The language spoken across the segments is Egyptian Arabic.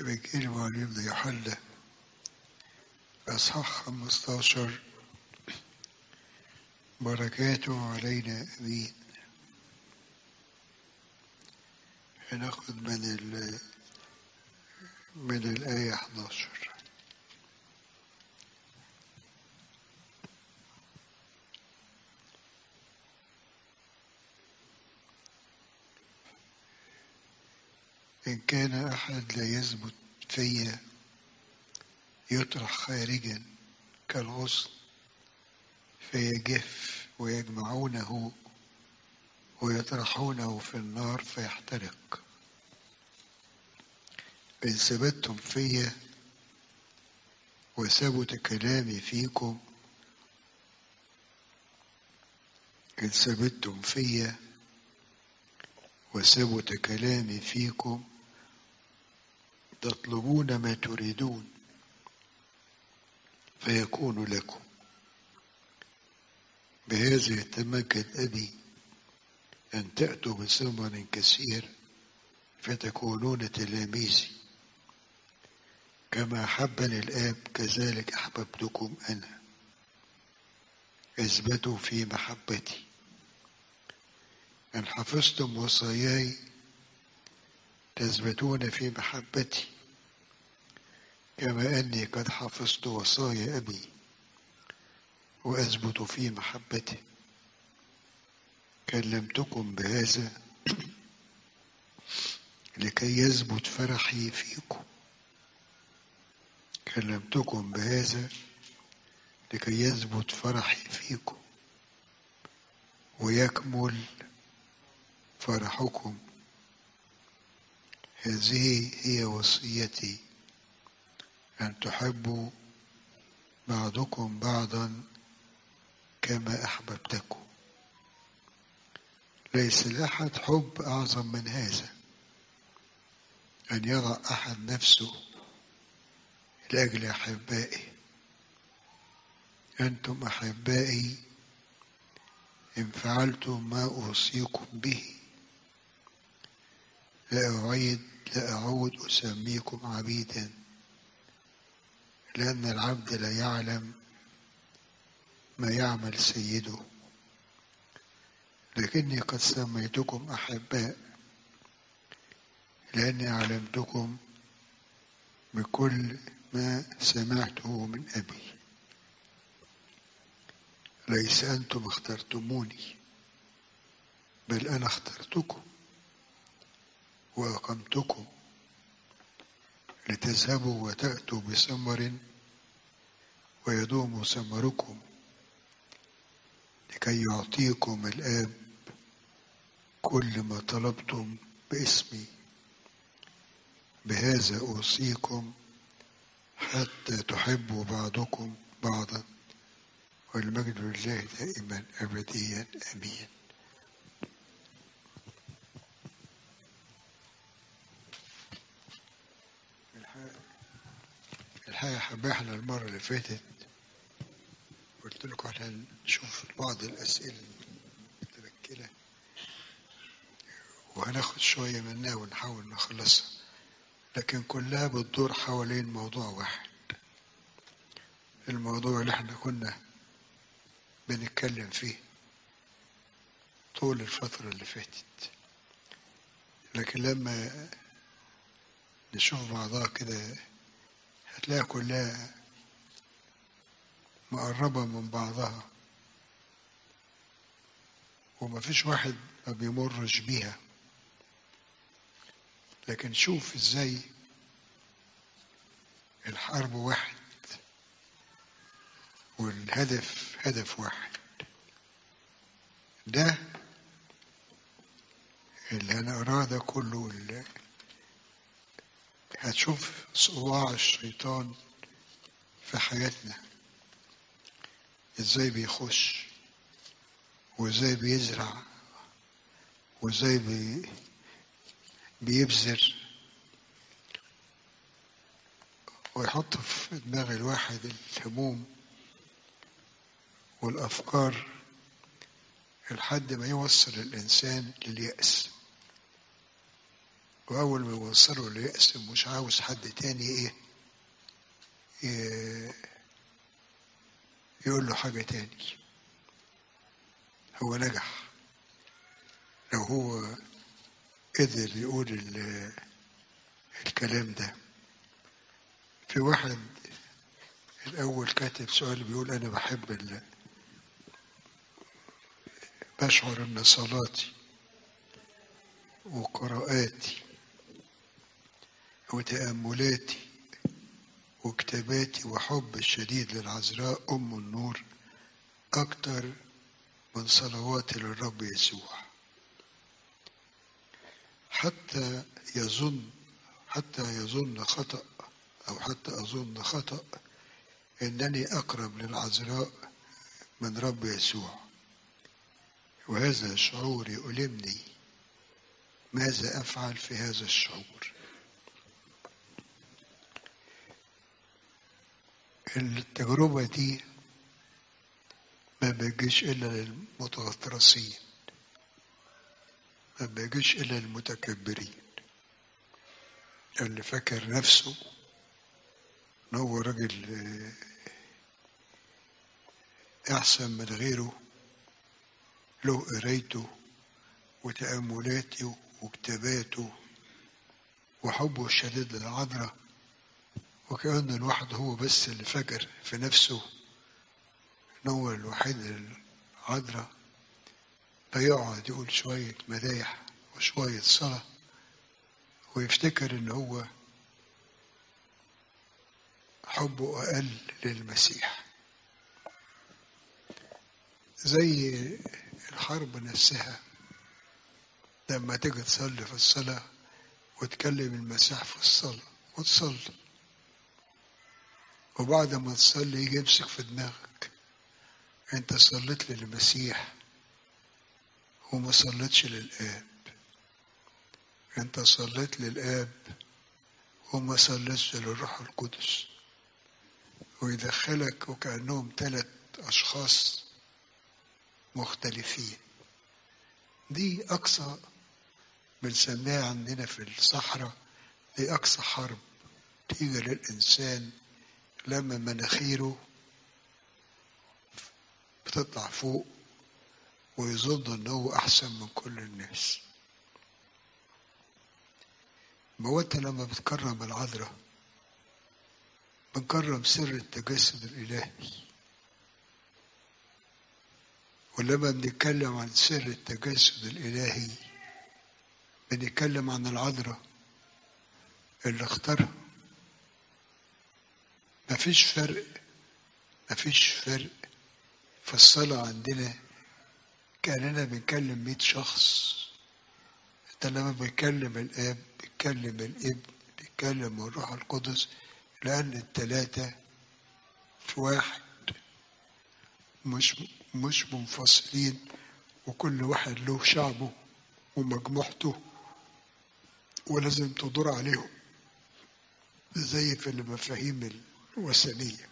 بإنجيل معلمنا يوحنا أصحاح 15 بركاته علينا أمين هناخد من ال من الآية 11 إن كان أحد لا يثبت فيا يطرح خارجا كالغصن فيجف ويجمعونه ويطرحونه في النار فيحترق إن ثبتتم فيا وثبت كلامي فيكم إن ثبتتم فيا وثبت كلامي فيكم تطلبون ما تريدون فيكون لكم بهذا يتمجد أبي أن تأتوا بثمر كثير فتكونون تلاميذي كما أحبني الآب كذلك أحببتكم أنا اثبتوا في محبتي إن حفظتم وصاياي تثبتون في محبتي كما أني قد حفظت وصايا أبي وأثبت في محبته كلمتكم بهذا لكي يثبت فرحي فيكم كلمتكم بهذا لكي يثبت فرحي فيكم ويكمل فرحكم هذه هي وصيتي أن تحبوا بعضكم بعضا كما أحببتكم ليس لأحد حب أعظم من هذا أن يضع أحد نفسه لأجل أحبائه أنتم أحبائي إن فعلتم ما أوصيكم به لا أعيد لا أعود أسميكم عبيدا لأن العبد لا يعلم ما يعمل سيده لكني قد سميتكم أحباء لأني علمتكم بكل ما سمعته من أبي ليس أنتم اخترتموني بل أنا اخترتكم وأقمتكم لتذهبوا وتأتوا بثمر ويدوم ثمركم لكي يعطيكم الآب كل ما طلبتم باسمي بهذا أوصيكم حتى تحبوا بعضكم بعضا والمجد لله دائما أبديا أمين الحقيقة حباه احنا المرة اللي فاتت قلت لكم احنا نشوف بعض الأسئلة المتبكلة وهناخد شوية منها ونحاول نخلصها لكن كلها بتدور حوالين موضوع واحد الموضوع اللي احنا كنا بنتكلم فيه طول الفترة اللي فاتت لكن لما نشوف بعضها كده هتلاقي كلها مقربة من بعضها ومفيش واحد ما بيمرش بيها لكن شوف ازاي الحرب واحد والهدف هدف واحد ده اللي هنقراه ده كله اللي هتشوف صواع الشيطان في حياتنا ازاي بيخش وازاي بيزرع وازاي بي بيبذر ويحط في دماغ الواحد الهموم والأفكار لحد ما يوصل الإنسان لليأس وأول ما يوصله ليأس مش عاوز حد تاني إيه ي- يقول له حاجة تاني هو نجح لو هو قدر يقول ال- الكلام ده في واحد الأول كاتب سؤال بيقول أنا بحب ال... بشعر إن صلاتي وقراءاتي وتأملاتي وكتاباتي وحب الشديد للعذراء أم النور أكتر من صلواتي للرب يسوع حتى يظن حتى يظن خطأ أو حتى أظن خطأ إنني أقرب للعذراء من رب يسوع وهذا الشعور يؤلمني ماذا أفعل في هذا الشعور التجربة دي ما بيجيش إلا للمتغطرسين ما بيجيش إلا للمتكبرين اللي فاكر نفسه إن هو راجل آه، أحسن من غيره له قرايته وتأملاته وكتاباته وحبه الشديد للعذراء وكأن الواحد هو بس اللي فاكر في نفسه إن هو الوحيد العذراء فيقعد يقول شوية مدايح وشوية صلاة ويفتكر إن هو حبه أقل للمسيح زي الحرب نفسها لما تيجي تصلي في الصلاة وتكلم المسيح في الصلاة وتصلي وبعد ما تصلي يجي يمسك في دماغك انت صليت للمسيح وما صليتش للآب انت صليت للآب وما صليتش للروح القدس ويدخلك وكأنهم ثلاث أشخاص مختلفين دي أقصى بنسميها عندنا في الصحراء دي أقصى حرب تيجي للإنسان لما مناخيره بتطلع فوق ويظن إن هو أحسن من كل الناس ما هو أنت لما بتكرم العذراء بنكرم سر التجسد الإلهي ولما بنتكلم عن سر التجسد الإلهي بنتكلم عن العذراء اللي اختارها مفيش فرق مفيش فرق في الصلاة عندنا كأننا بنكلم مئة شخص انت لما بيكلم الآب بيكلم الابن بيكلم الروح القدس لأن التلاتة في واحد مش مش منفصلين وكل واحد له شعبه ومجموعته ولازم تدور عليهم زي في المفاهيم الوثنية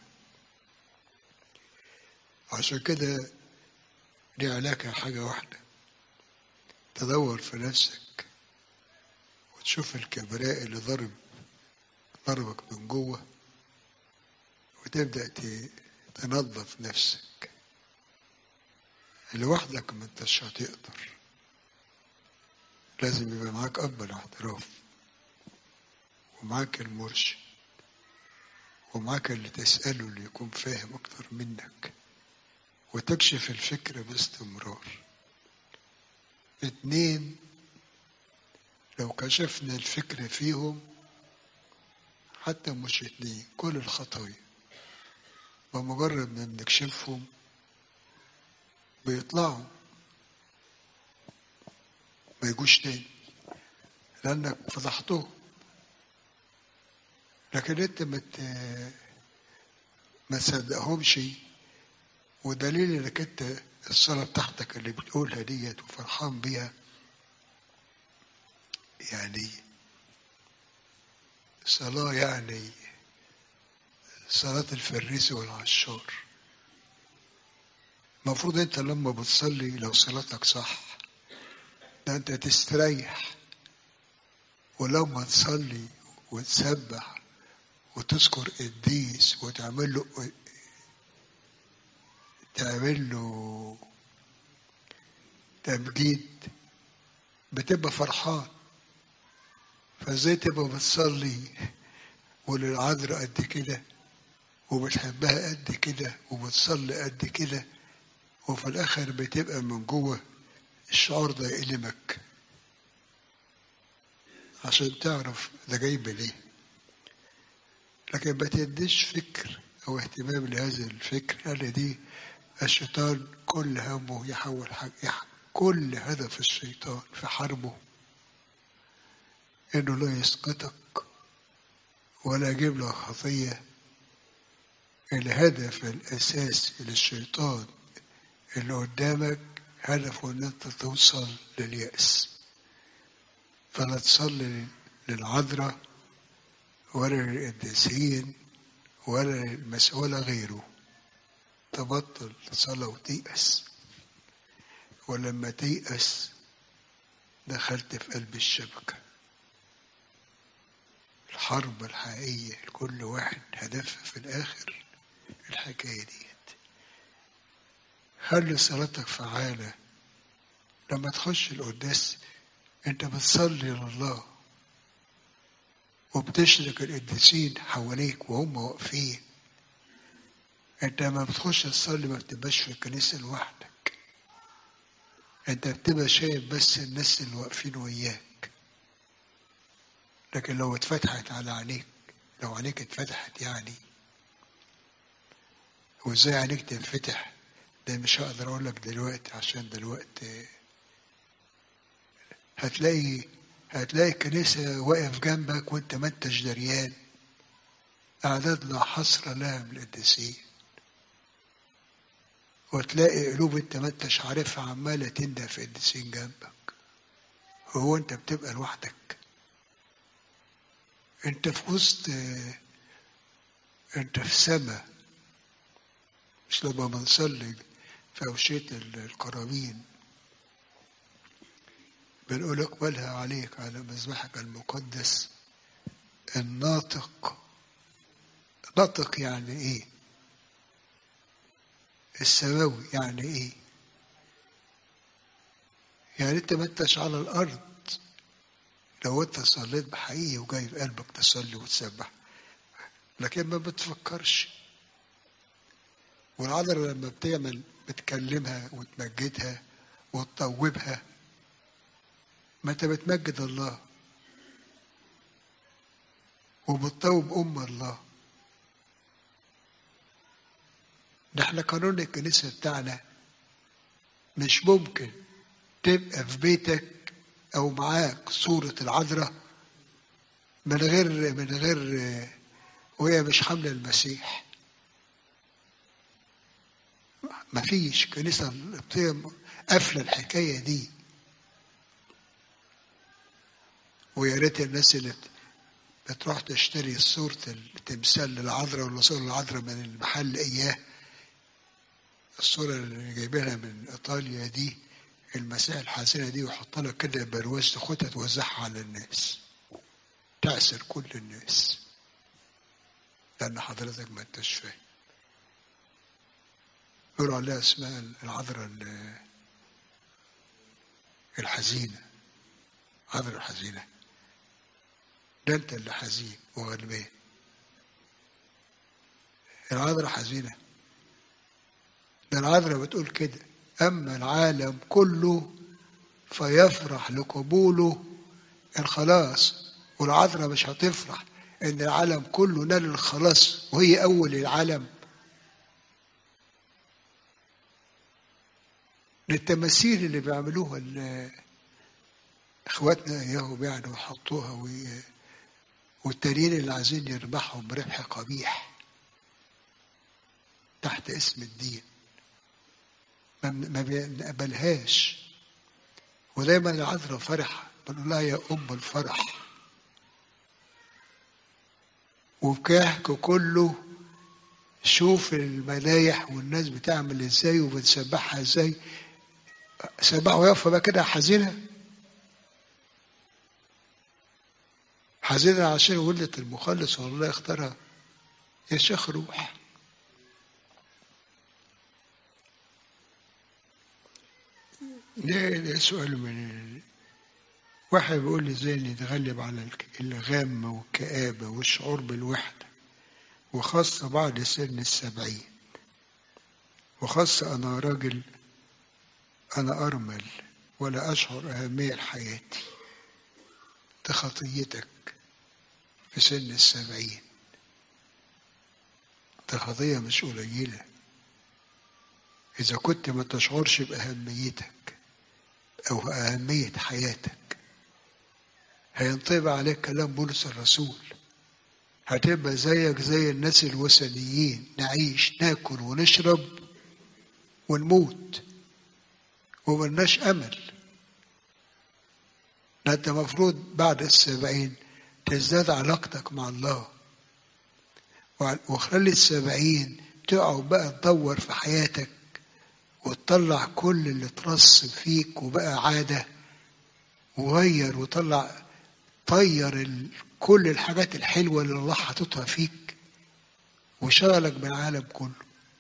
عشان كده ليه علاقة حاجة واحدة تدور في نفسك وتشوف الكبراء اللي ضرب ضربك من جوه وتبدأ ت- تنظف نفسك لوحدك ما انتش هتقدر لازم يبقى معاك أب الاعتراف ومعاك المرشد ومعاك اللي تسأله اللي يكون فاهم أكتر منك وتكشف الفكرة باستمرار اتنين لو كشفنا الفكرة فيهم حتى مش اتنين كل الخطايا بمجرد ما بنكشفهم بيطلعوا ما يجوش تاني لأنك فضحتهم لكن انت ما ت- ما تصدقهمش ودليل انك انت الصلاة بتاعتك اللي بتقولها ديت وفرحان بيها يعني صلاة يعني صلاة الفريسي والعشار المفروض انت لما بتصلي لو صلاتك صح ده انت تستريح ولما تصلي وتسبح وتذكر قديس وتعمل له تعمل له تمجيد بتبقى فرحان فازاي تبقى بتصلي وللعذراء قد كده وبتحبها قد كده وبتصلي قد كده وفي الاخر بتبقى من جوه الشعور ده يألمك عشان تعرف ده جاي ليه لكن ما تديش فكر او اهتمام لهذا الفكر لان دي الشيطان كل همه يحول حاجة يح... كل هدف الشيطان في حربه انه لا يسقطك ولا يجيب لك خطية الهدف الأساسي للشيطان اللي قدامك هدفه ان انت توصل لليأس فلا تصلي للعذراء ولا للقديسين ولا للمس ولا غيره تبطل تصلى وتيأس ولما تيأس دخلت في قلب الشبكة الحرب الحقيقية لكل واحد هدفها في الآخر الحكاية ديت خلي صلاتك فعالة لما تخش القداس انت بتصلي لله وبتشرك القديسين حواليك وهم واقفين انت لما بتخش تصلي ما بتبقاش في الكنيسة لوحدك انت بتبقى شايف بس الناس اللي واقفين وياك لكن لو اتفتحت على عينيك لو عينيك اتفتحت يعني وازاي عينيك تنفتح ده مش هقدر اقول لك دلوقتي عشان دلوقتي هتلاقي هتلاقي الكنيسة واقف جنبك وانت ما انتش دريان أعداد لا حصر لها من القديسين وتلاقي قلوب انت ما انتش عارفها عمالة تنده في قديسين جنبك هو انت بتبقى لوحدك انت في وسط انت في سما مش لما بنصلي في أوشية القرابين بنقول اقبلها عليك على مذبحك المقدس الناطق ناطق يعني ايه السماوي يعني ايه يعني انت ما انتش على الارض لو انت صليت بحقيقي وجاي في قلبك تصلي وتسبح لكن ما بتفكرش والعذراء لما بتعمل بتكلمها وتمجدها وتطوبها ما انت بتمجد الله وبتطوب ام الله ده احنا قانون الكنيسه بتاعنا مش ممكن تبقى في بيتك او معاك صوره العذراء من غير من غير وهي مش حامله المسيح مفيش كنيسه قافله الحكايه دي ويا ريت الناس اللي بتروح تشتري صورة التمثال للعذراء ولا صورة العذراء من المحل إياه الصورة اللي جايبينها من إيطاليا دي المسيح الحزينة دي ويحط لك كده برواز تاخدها توزعها على الناس تأثر كل الناس لأن حضرتك ما انتش فاهم يقولوا عليها اسمها العذراء الحزينة عذراء الحزينة ده انت اللي حزين وغلبان العذراء حزينة ده العذراء بتقول كده أما العالم كله فيفرح لقبوله الخلاص والعذراء مش هتفرح إن العالم كله نال الخلاص وهي أول العالم للتماثيل اللي بيعملوها اخواتنا اياهم يعني وحطوها وي... والتانيين اللي عايزين يربحهم بربح قبيح تحت اسم الدين ما, ما بنقبلهاش ودايما العذراء فرحة بنقول لها يا أم الفرح وبكحك كله شوف المدايح والناس بتعمل ازاي وبتسبحها ازاي سبحها ويقف بقى كده حزينه حزينة عشان ولدت المخلص والله اختارها يا شيخ روح ده, ده سؤال من واحد بيقول لي ازاي نتغلب على الغم والكآبة والشعور بالوحدة وخاصة بعد سن السبعين وخاصة أنا راجل أنا أرمل ولا أشعر أهمية لحياتي ده خطيتك في سن السبعين ده خطية مش قليلة إذا كنت ما تشعرش بأهميتك أو أهمية حياتك هينطبع عليك كلام بولس الرسول هتبقى زيك زي الناس الوثنيين نعيش ناكل ونشرب ونموت وملناش أمل ده أنت مفروض بعد السبعين تزداد علاقتك مع الله وخلال السبعين تقعد بقى تدور في حياتك وتطلع كل اللي اترسب فيك وبقى عادة وغير وطلع طير كل الحاجات الحلوة اللي الله حاططها فيك وشغلك بالعالم كله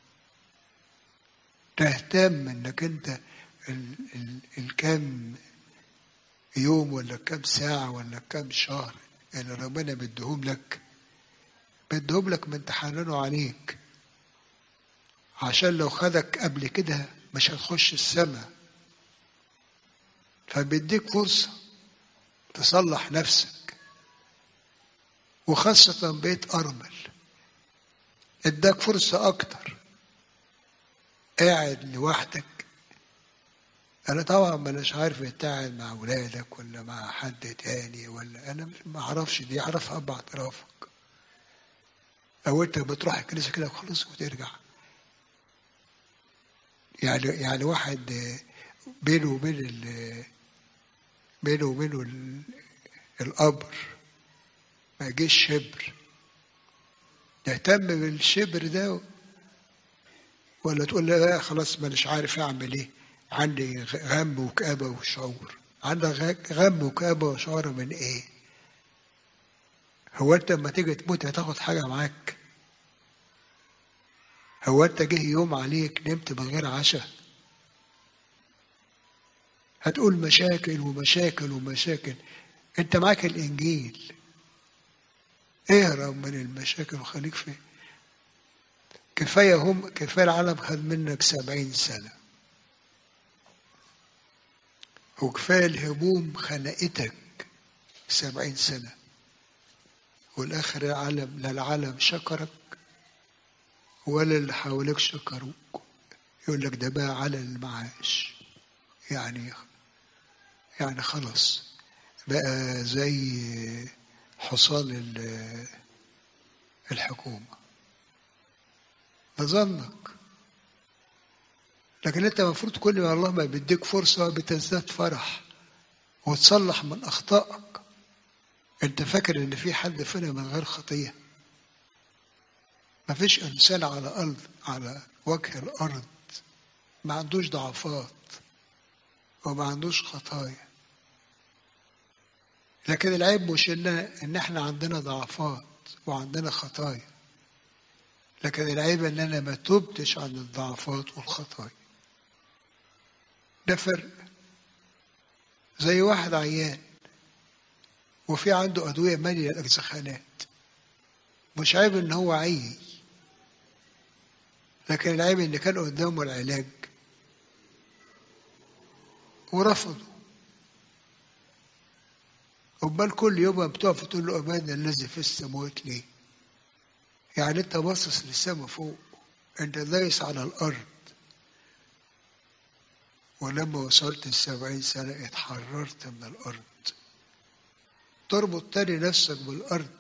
تهتم انك انت ال ال الكام يوم ولا كام ساعة ولا كام شهر اللي ربنا بديهم لك بديهم لك من تحننه عليك عشان لو خدك قبل كده مش هتخش السماء فبيديك فرصة تصلح نفسك وخاصة بيت أرمل اداك فرصة أكتر قاعد لوحدك أنا طبعا مش عارف أنت قاعد مع أولادك ولا مع حد تاني ولا أنا ما أعرفش دي أعرفها باعترافك أو أنت بتروح الكنيسة كده وخلص وترجع يعني يعني واحد بينه وبين ال بينه وبينه القبر ما يجيش شبر تهتم بالشبر ده ولا تقول لا خلاص مانيش عارف اعمل ايه عندي غم وكآبة وشعور عندك غم وكآبة وشعور من ايه هو انت لما تيجي تموت هتاخد حاجة معاك هو انت جه يوم عليك نمت من غير عشاء هتقول مشاكل ومشاكل ومشاكل انت معاك الانجيل اهرب من المشاكل وخليك في كفايه هم كفايه العالم خد منك سبعين سنه وكفايه الهموم خنقتك سبعين سنه والاخر العالم لا العالم شكرك ولا اللي حواليك شكروك يقول لك ده بقى على المعاش يعني يعني خلاص بقى زي حصان الحكومة بظنك لكن انت المفروض كل ما الله ما بيديك فرصة بتزداد فرح وتصلح من أخطائك انت فاكر ان في حد فينا من غير خطية ما فيش إنسان على أرض على وجه الأرض ما عندوش ضعفات وما عندوش خطايا لكن العيب مش ان ان احنا عندنا ضعفات وعندنا خطايا لكن العيب ان انا ما تبتش عن الضعفات والخطايا ده فرق زي واحد عيان وفي عنده ادويه ماليه الاجزخانات مش عيب ان هو عي لكن العيب ان كان قدامه العلاج ورفضه أمال كل يوم بتقف تقول له أمان الذي في السماوات ليه؟ يعني أنت باصص للسما فوق أنت دايس على الأرض ولما وصلت السبعين سنة اتحررت من الأرض تربط تاني نفسك بالأرض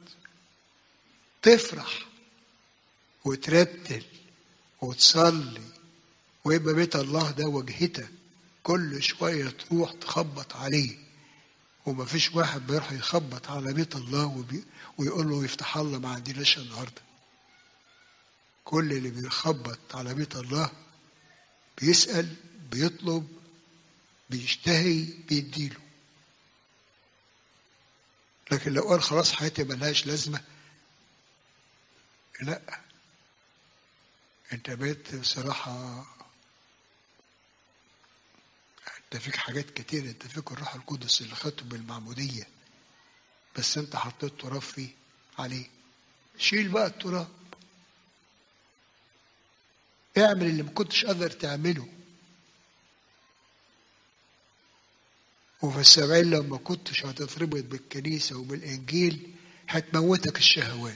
تفرح وترتل وتصلي ويبقى بيت الله ده وجهتك كل شوية تروح تخبط عليه وما فيش واحد بيروح يخبط على بيت الله وبي... ويقول له يفتح الله ما عندناش النهارده كل اللي بيخبط على بيت الله بيسأل بيطلب بيشتهي بيديله لكن لو قال خلاص حياتي ملهاش لازمة لا انت بقيت بصراحة انت فيك حاجات كتير انت فيك الروح القدس اللي خدته بالمعمودية بس انت حطيت تراب فيه عليه شيل بقى التراب اعمل اللي ما كنتش قادر تعمله وفي السبعين لما كنتش هتتربط بالكنيسة وبالإنجيل هتموتك الشهوات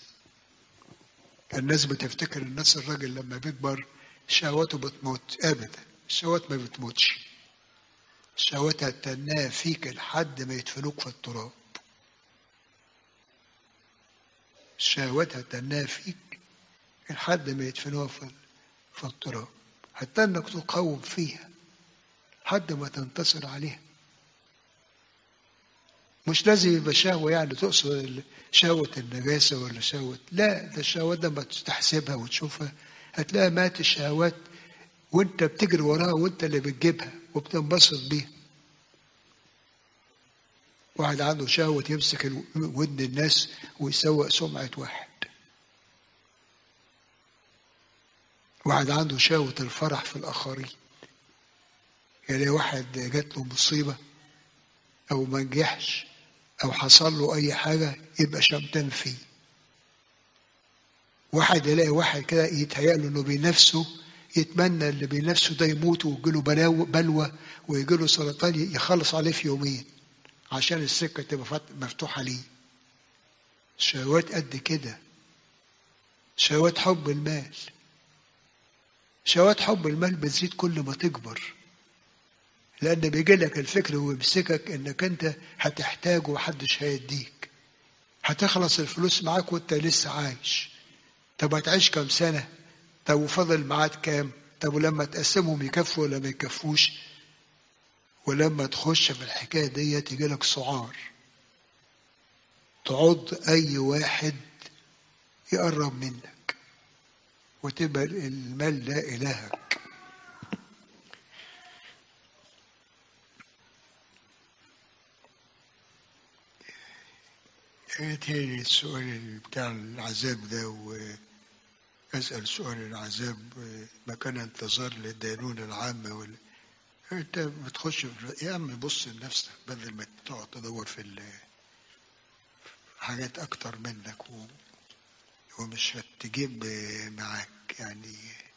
الناس بتفتكر الناس الراجل لما بيكبر شهواته بتموت أبدا الشهوات ما بتموتش الشهوات هتناها فيك لحد ما يدفنوك في التراب الشهوات هتناها فيك لحد ما يدفنوها في في التراب حتى انك تقاوم فيها لحد ما تنتصر عليها مش لازم يبقى شهوة يعني تقصد شهوة النجاسة ولا شهوة لا ده الشهوات ده ما تحسبها وتشوفها هتلاقي مات الشهوات وانت بتجري وراها وانت اللي بتجيبها وبتنبسط بيها واحد عنده شهوة يمسك ودن الناس ويسوق سمعة واحد واحد عنده شهوة الفرح في الآخرين يعني واحد جات له مصيبة أو ما نجحش أو حصل له أي حاجة يبقى شمتان فيه واحد يلاقي واحد كده يتهيأ له إنه بنفسه يتمنى اللي بنفسه ده يموت ويجيله بلوى ويجيله سرطان يخلص عليه في يومين عشان السكة تبقى مفتوحة ليه شهوات قد كده شهوات حب المال شهوات حب المال بتزيد كل ما تكبر لأن بيجي لك الفكر ويمسكك إنك أنت هتحتاج ومحدش هيديك هتخلص الفلوس معاك وأنت لسه عايش طب هتعيش كام سنة طب وفضل معاك كام طب ولما تقسمهم يكفوا ولا ما يكفوش ولما تخش في الحكاية دي تيجي لك سعار تعض أي واحد يقرب منك وتبقى المال ده إلهك ايه تاني السؤال بتاع العذاب ده وأسأل سؤال العذاب مكان انتظار للدينونة العامة ولا انت بتخش في يا عم بص لنفسك بدل ما تقعد تدور في حاجات اكتر منك و... ومش هتجيب معاك يعني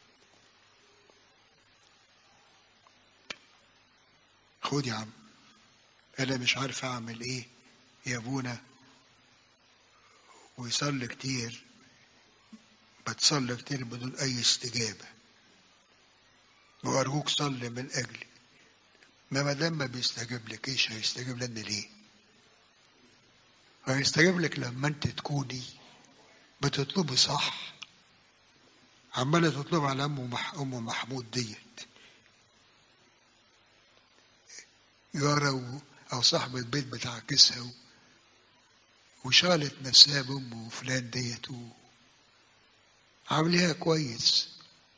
خد يا عم انا مش عارف اعمل ايه يا ابونا ويصلي كتير بتصلي كتير بدون اي استجابة وارجوك صلي من اجلي ما ما دام ما بيستجيب لك ايش هيستجيب لنا ليه هيستجيب لك لما انت تكوني بتطلبي صح عمالة تطلب على أم مح... أم محمود ديت يارا و... أو صاحب البيت بتعكسها و... وشغلت نفسها بأم فلان ديت و... عامليها كويس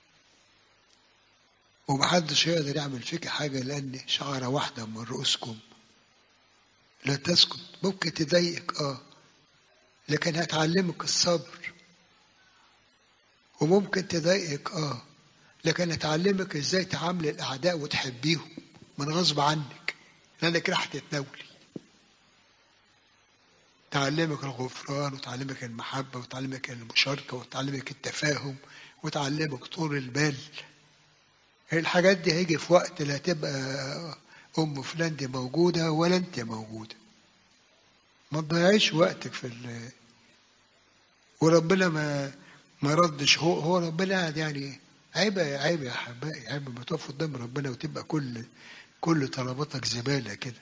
ومحدش يقدر يعمل فيك حاجة لأن شعرة واحدة من رؤوسكم لا تسكت ممكن تضايقك اه لكن هتعلمك الصبر وممكن تضايقك اه لكن هتعلمك ازاي تعامل الاعداء وتحبيهم من غصب عنك لانك راح تتناولي تعلمك الغفران وتعلمك المحبة وتعلمك المشاركة وتعلمك التفاهم وتعلمك طول البال الحاجات دي هيجي في وقت لا تبقى أم فلان دي موجودة ولا أنت موجودة ما تضيعيش وقتك في ال وربنا ما ما ردش هو هو ربنا قاعد يعني عيب عيب يا حبايبي عيب ما تقف قدام ربنا وتبقى كل كل طلباتك زبالة كده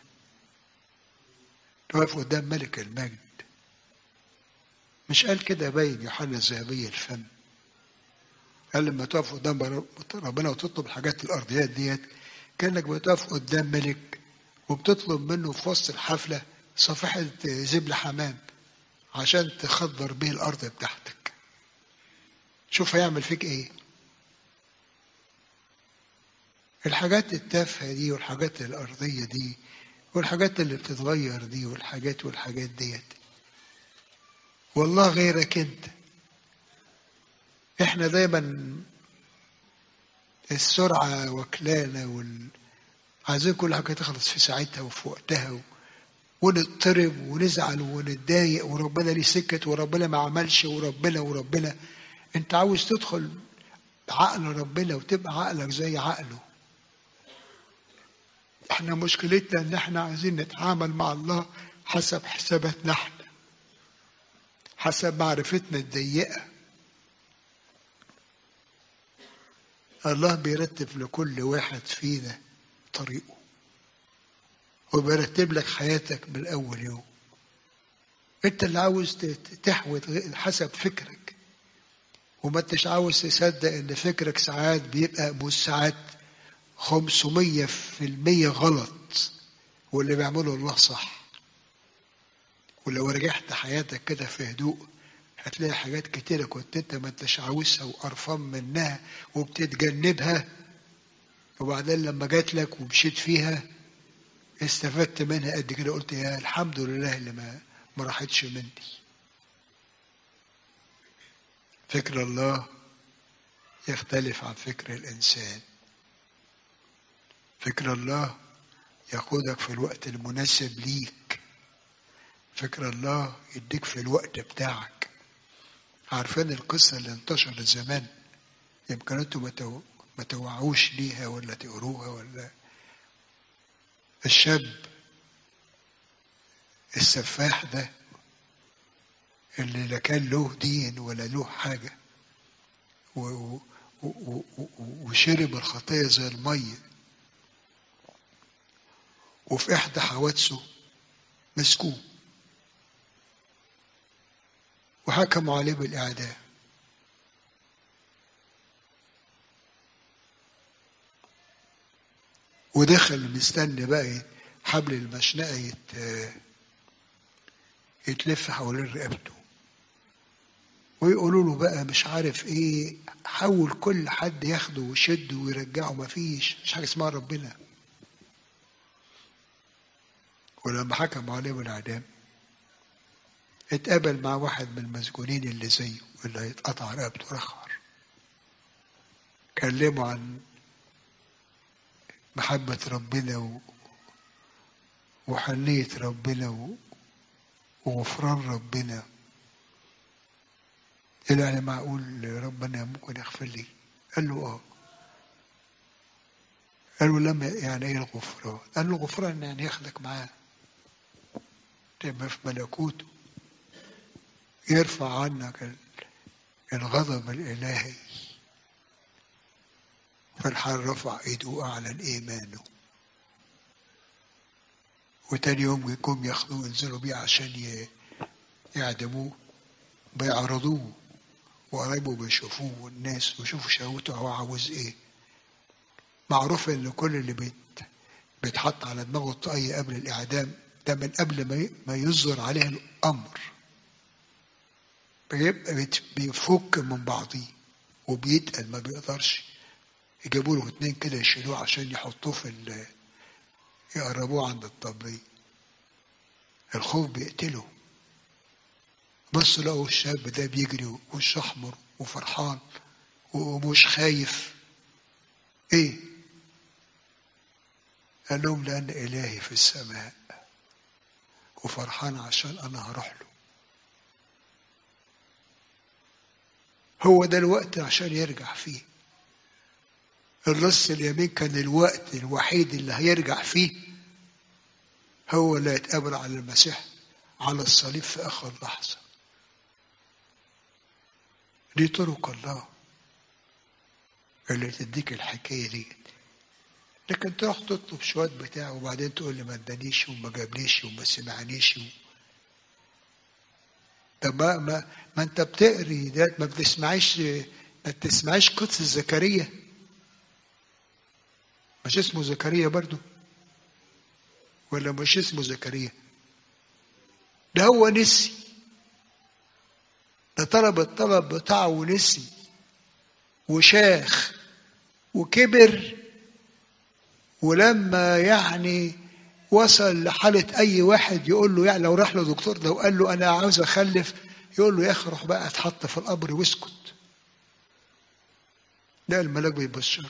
تقف قدام ملك المجد مش قال كده باين يوحنا الذهبية الفم قال لما تقف قدام ربنا وتطلب الحاجات الأرضيات ديت كأنك بتقف قدام ملك وبتطلب منه في وسط الحفلة صفيحة زبل حمام عشان تخضر بيه الأرض بتاعتك شوف هيعمل فيك إيه الحاجات التافهة دي والحاجات الأرضية دي والحاجات اللي بتتغير دي والحاجات والحاجات ديت والله غيرك انت احنا دايما السرعة وكلانا وال... عايزين كل حاجة تخلص في ساعتها وفي وقتها و... ونضطرب ونزعل ونتضايق وربنا ليه سكت وربنا ما عملش وربنا وربنا انت عاوز تدخل عقل ربنا وتبقى عقلك زي عقله احنا مشكلتنا ان احنا عايزين نتعامل مع الله حسب حساباتنا احنا حسب معرفتنا الضيقه الله بيرتب لكل واحد فينا طريقه وبيرتب لك حياتك من اول يوم انت اللي عاوز تحوت حسب فكرك وما انتش عاوز تصدق ان فكرك ساعات بيبقى مش ساعات خمسمية في المية غلط واللي بيعمله الله صح ولو رجعت حياتك كده في هدوء هتلاقي حاجات كتيرة كنت انت ما انتش عاوزها وقرفان منها وبتتجنبها وبعدين لما جات لك ومشيت فيها استفدت منها قد كده قلت يا الحمد لله اللي ما ما راحتش مني فكر الله يختلف عن فكر الإنسان فكر الله يقودك في الوقت المناسب ليك فكر الله يديك في الوقت بتاعك عارفين القصة اللي انتشرت زمان يمكن انتوا ما تو... ما توعوش ليها ولا تقروها ولا الشاب السفاح ده اللي لا كان له دين ولا له حاجة و... و... و... وشرب الخطية زي المية وفي إحدى حوادثه مسكوه وحكموا عليه بالإعدام ودخل مستني بقى حبل المشنقة يت... يتلف حوالين رقبته ويقولوا له بقى مش عارف ايه حول كل حد ياخده ويشده ويرجعه مفيش مش حاجه اسمها ربنا ولما حكموا عليه بالاعدام اتقابل مع واحد من المسجونين اللي زيه اللي هيتقطع رقبته رخر كلمه عن محبة ربنا و... وحنية ربنا و... وغفران ربنا قال يعني معقول ربنا ممكن يغفر لي قال له اه قال له لما يعني ايه الغفران قال له غفران يعني ياخدك معاه تبقى في ملكوته يرفع عنك الغضب الإلهي فالحال رفع ايده واعلن ايمانه وتاني يوم يقوم ياخدوه ينزلوا بيه عشان يعدموه بيعرضوه وقرايبه بيشوفوه والناس ويشوفوا شهوته هو عاوز ايه معروف ان كل اللي بيت بيتحط على دماغه الطاقية قبل الاعدام ده من قبل ما ما يصدر عليه الامر بيبقى بيفك من بعضيه وبيتقل ما بيقدرش يجيبوا له اتنين كده يشيلوه عشان يحطوه في ال يقربوه عند الطبلية الخوف بيقتله بصوا لقوا الشاب ده بيجري وشه احمر وفرحان ومش خايف ايه قال لهم لان الهي في السماء وفرحان عشان انا هروح له هو ده الوقت عشان يرجع فيه الرص اليمين كان الوقت الوحيد اللي هيرجع فيه هو اللي هيتقابل على المسيح على الصليب في آخر لحظة دي طرق الله اللي تديك الحكاية دي لكن تروح تطلب شوية بتاع وبعدين تقول لي ما ادانيش وما جابليش وما سمعنيش و... طب ما, ما, ما انت بتقري ده ما بتسمعيش ما بتسمعيش قدس زكريا مش اسمه زكريا برضو ولا مش اسمه زكريا ده هو نسي ده طلب الطلب بتاعه ونسي وشاخ وكبر ولما يعني وصل لحالة أي واحد يقول له يعني لو راح له دكتور لو قال له أنا عاوز أخلف يقول له يا أخي روح بقى اتحط في القبر واسكت لا الملاك بيبشره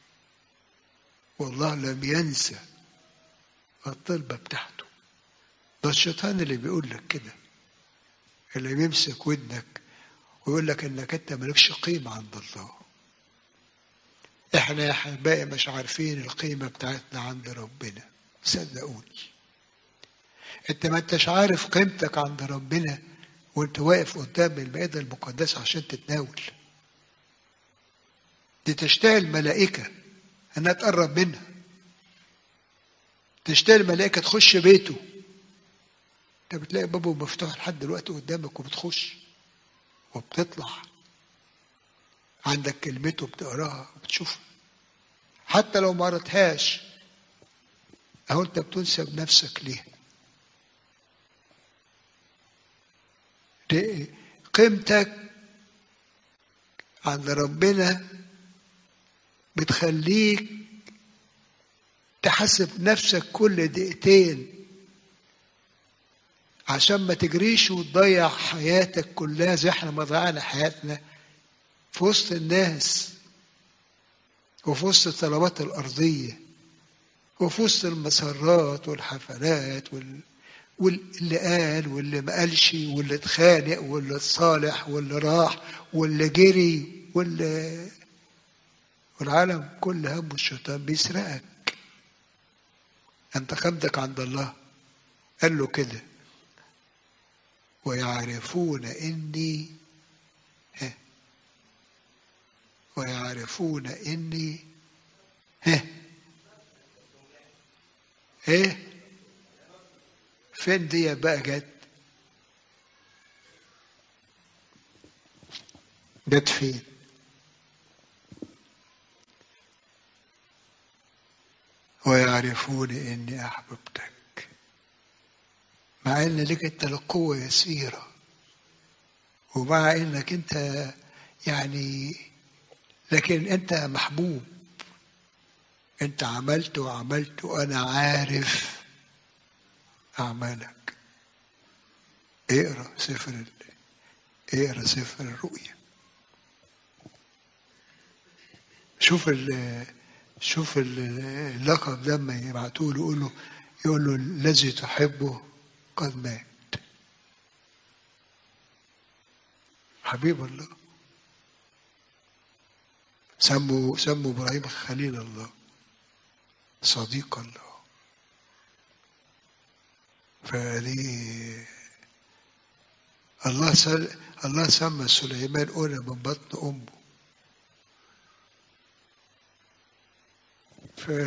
والله لم ينسى الطلبة بتاعته ده الشيطان اللي بيقول لك كده اللي بيمسك ودنك ويقول لك انك انت مالكش قيمة عند الله احنا يا احبائي مش عارفين القيمة بتاعتنا عند ربنا صدقوني انت ما انتش عارف قيمتك عند ربنا وانت واقف قدام المائدة المقدسة عشان تتناول دي تشتهي الملائكة انها تقرب منها تشتهي الملائكة تخش بيته انت بتلاقي بابه مفتوح لحد دلوقتي قدامك وبتخش وبتطلع عندك كلمته بتقراها وبتشوفها حتى لو ما قريتهاش اهو انت بتنسب نفسك ليه دي قيمتك عند ربنا بتخليك تحاسب نفسك كل دقيقتين عشان ما تجريش وتضيع حياتك كلها زي احنا ما ضيعنا حياتنا في وسط الناس وفي وسط الطلبات الأرضية وفي وسط المسرات والحفلات وال... واللي قال واللي ما قالش واللي اتخانق واللي اتصالح واللي راح واللي جري واللي والعالم كل هم الشيطان بيسرقك انت قيمتك عند الله قال له كده ويعرفون اني ها ويعرفون اني ها ايه فين دي بقى جت جت فين ويعرفون اني احببتك مع ان لك انت القوة يسيرة ومع انك انت يعني لكن انت محبوب انت عملت وعملت وانا عارف اعمالك اقرا سفر ال... اقرا سفر الرؤيا شوف ال... شوف اللقب لما يبعتوه له يقول له يقول له الذي تحبه قد مات حبيب الله سموا سموا ابراهيم خليل الله صديق الله فدي الله سل... الله سمى سليمان أولى من بطن أمه ف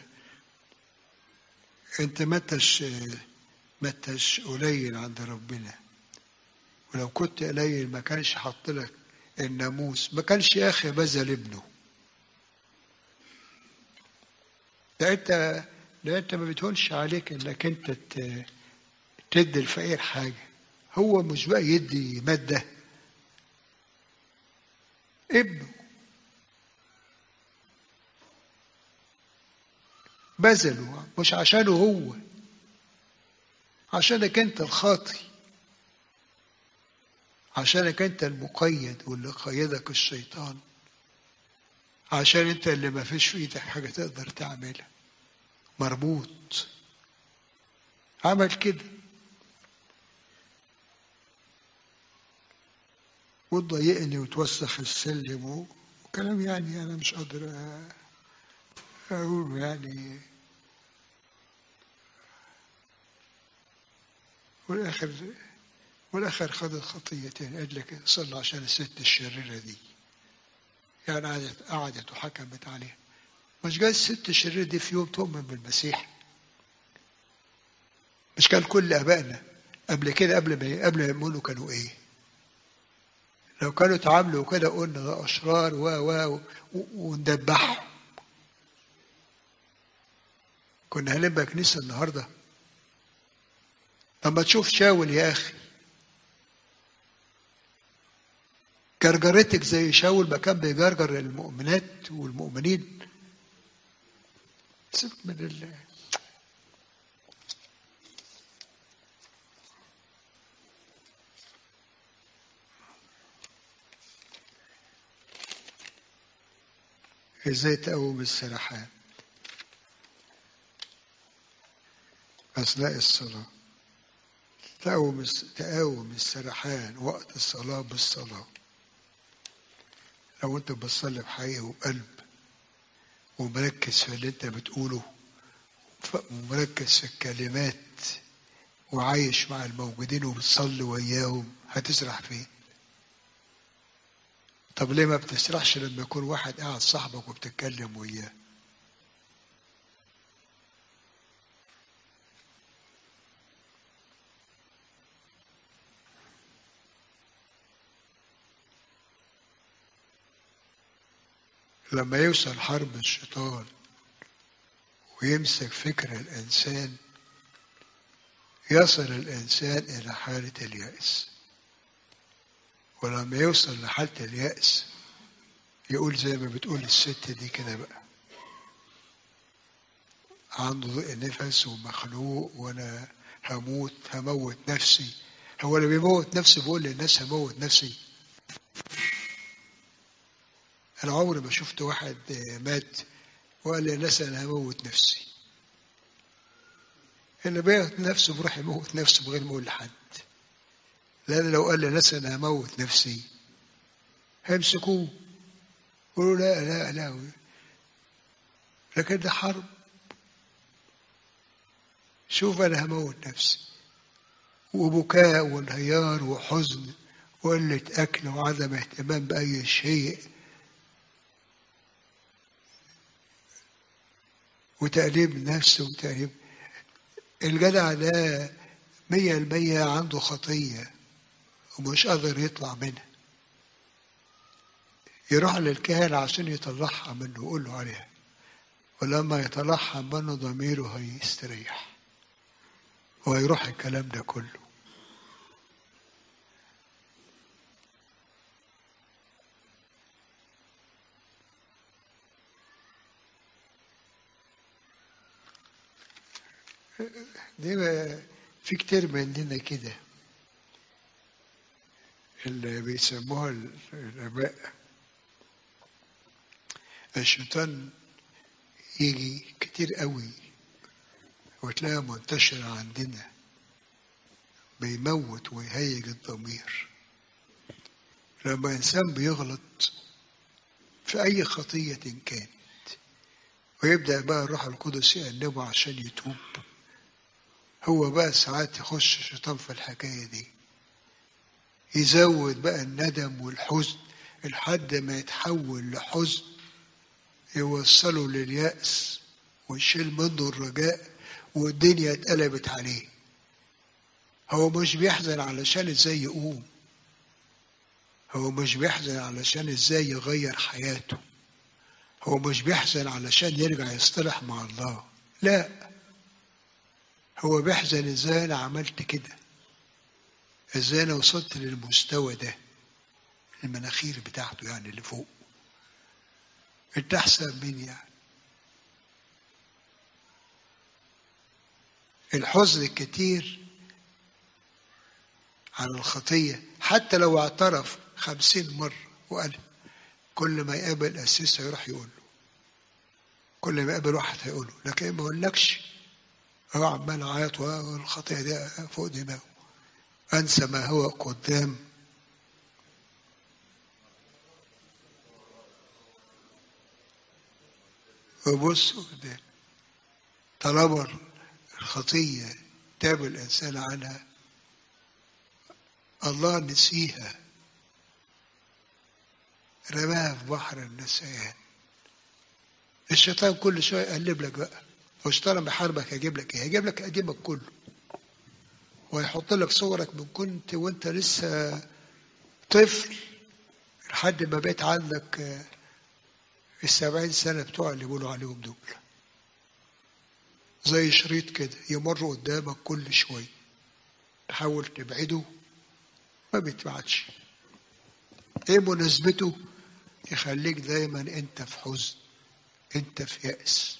انت ما انتش ما انتش قليل عند ربنا ولو كنت قليل ما كانش حط لك الناموس ما كانش يا اخي بذل ابنه ده انت ده انت ما بتهونش عليك انك انت تدي الفقير حاجه هو مش بقى يدي ماده ابنه بذله مش عشانه هو عشانك انت الخاطي عشانك انت المقيد واللي قيدك الشيطان عشان انت اللي ما فيش في ايدك حاجه تقدر تعملها مربوط عمل كده وتضايقني وتوسخ السلم وكلام يعني انا مش قادر اقول يعني والاخر والاخر خد الخطيتين قال لك صلى عشان الست الشريره دي يعني قعدت قعدت وحكمت عليها مش جاي الست الشريره دي في يوم تؤمن بالمسيح مش كان كل ابائنا قبل كده قبل ما قبل ما يؤمنوا كانوا ايه؟ لو كانوا اتعاملوا كده قلنا ده اشرار و و وندبحهم كنا هنبقى كنيسه النهارده لما تشوف شاول يا اخي جرجرتك زي شاول ما كان بيجرجر المؤمنات والمؤمنين سيبك من ال ازاي تقوم السرحان أثناء الصلاة تقوم تقاوم السرحان وقت الصلاة بالصلاة لو أنت بتصلي بحقيقة وقلب ومركز في اللي أنت بتقوله ومركز في الكلمات وعايش مع الموجودين وبتصلي وياهم هتسرح فين؟ طب ليه ما بتسرحش لما يكون واحد قاعد صاحبك وبتتكلم وياه؟ لما يوصل حرب الشيطان ويمسك فكر الإنسان يصل الإنسان إلى حالة اليأس ولما يوصل لحالة اليأس يقول زي ما بتقول الست دي كده بقى عنده ضيق نفس ومخنوق وانا هموت هموت نفسي هو اللي بيموت نفسه بيقول للناس هموت نفسي انا عمري ما شفت واحد مات وقال للناس انا هموت نفسي اللي بيموت نفسه بيروح يموت نفسه بغير ما يقول لحد لان لو قال للناس انا هموت نفسي هيمسكوه يقولوا لا لا لا لكن ده حرب شوف انا هموت نفسي وبكاء وانهيار وحزن وقلة أكل وعدم اهتمام بأي شيء وتأليم نفس وتأليم الجدع ده مية المية عنده خطية ومش قادر يطلع منها يروح للكاهن عشان يطلعها منه ويقول له عليها ولما يطلعها منه ضميره هيستريح وهيروح الكلام ده كله دي في كتير مننا كده اللي بيسموها الآباء الشيطان يجي كتير قوي وتلاقيها منتشرة عندنا بيموت ويهيج الضمير لما إنسان بيغلط في أي خطية كانت ويبدأ بقى الروح القدس يقلبه عشان يتوب هو بقى ساعات يخش الشيطان في الحكاية دي يزود بقى الندم والحزن لحد ما يتحول لحزن يوصله لليأس ويشيل منه الرجاء والدنيا اتقلبت عليه هو مش بيحزن علشان ازاي يقوم هو مش بيحزن علشان ازاي يغير حياته هو مش بيحزن علشان يرجع يصطلح مع الله لا هو بيحزن ازاي انا عملت كده ازاي انا وصلت للمستوى ده المناخير بتاعته يعني اللي فوق انت احسن مني يعني الحزن الكتير على الخطية حتى لو اعترف خمسين مرة وقال كل ما يقابل أسيس هيروح يقول له كل ما يقابل واحد هيقول له لكن ما يقولكش هو عمال عيط والخطية دي فوق دماغه أنسى ما هو قدام وبص قدام طالما الخطية تاب الإنسان عنها الله نسيها رماها في بحر النسيان الشيطان كل شوية يقلب لك بقى هو الشيطان بيحاربك هيجيب لك ايه؟ هيجيب لك قديمك كله ويحط لك صورك من كنت وانت لسه طفل لحد ما بقيت عندك السبعين سنة بتوع اللي بيقولوا عليهم دول زي شريط كده يمر قدامك كل شوية تحاول تبعده ما بيتبعدش ايه مناسبته يخليك دايما انت في حزن انت في يأس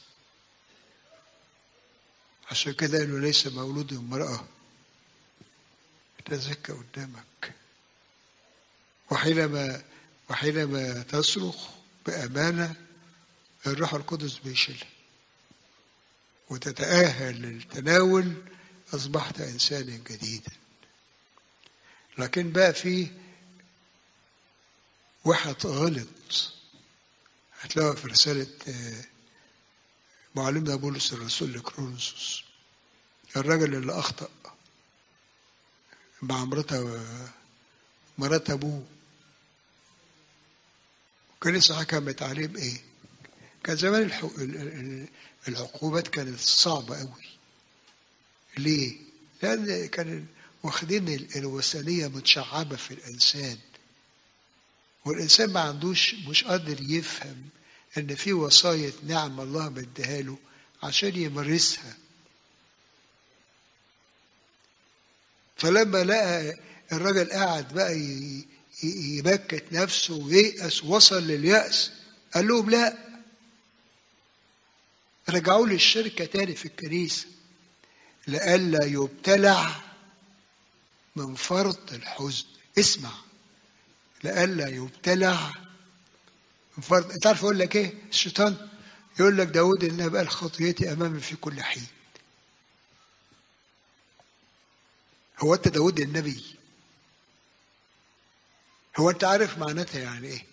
عشان كده قالوا ليس مولود امرأة تزكى قدامك وحينما وحينما تصرخ بأمانة الروح القدس بيشيلها وتتأهل للتناول أصبحت إنسانا جديدا لكن بقى في واحد غلط هتلاقوها في رسالة معلمنا بولس الرسول لكرونسوس الراجل اللي أخطأ مع مرات مرات أبوه الكنيسة حكمت عليه بإيه؟ كان زمان العقوبات كانت صعبة قوي ليه؟ لأن كان واخدين الوثنية متشعبة في الإنسان والإنسان ما عندوش مش قادر يفهم إن في وصاية نعم الله مديها له عشان يمارسها فلما لقى الراجل قاعد بقى يبكت نفسه وييأس وصل لليأس قال لهم لا رجعوا لي الشركة تاني في الكنيسة لئلا يبتلع من فرط الحزن اسمع لئلا يبتلع من فرط انت عارف يقول لك ايه الشيطان يقول لك داود ان بقى خطيتي امامي في كل حين هو انت داود النبي هو انت عارف معناتها يعني ايه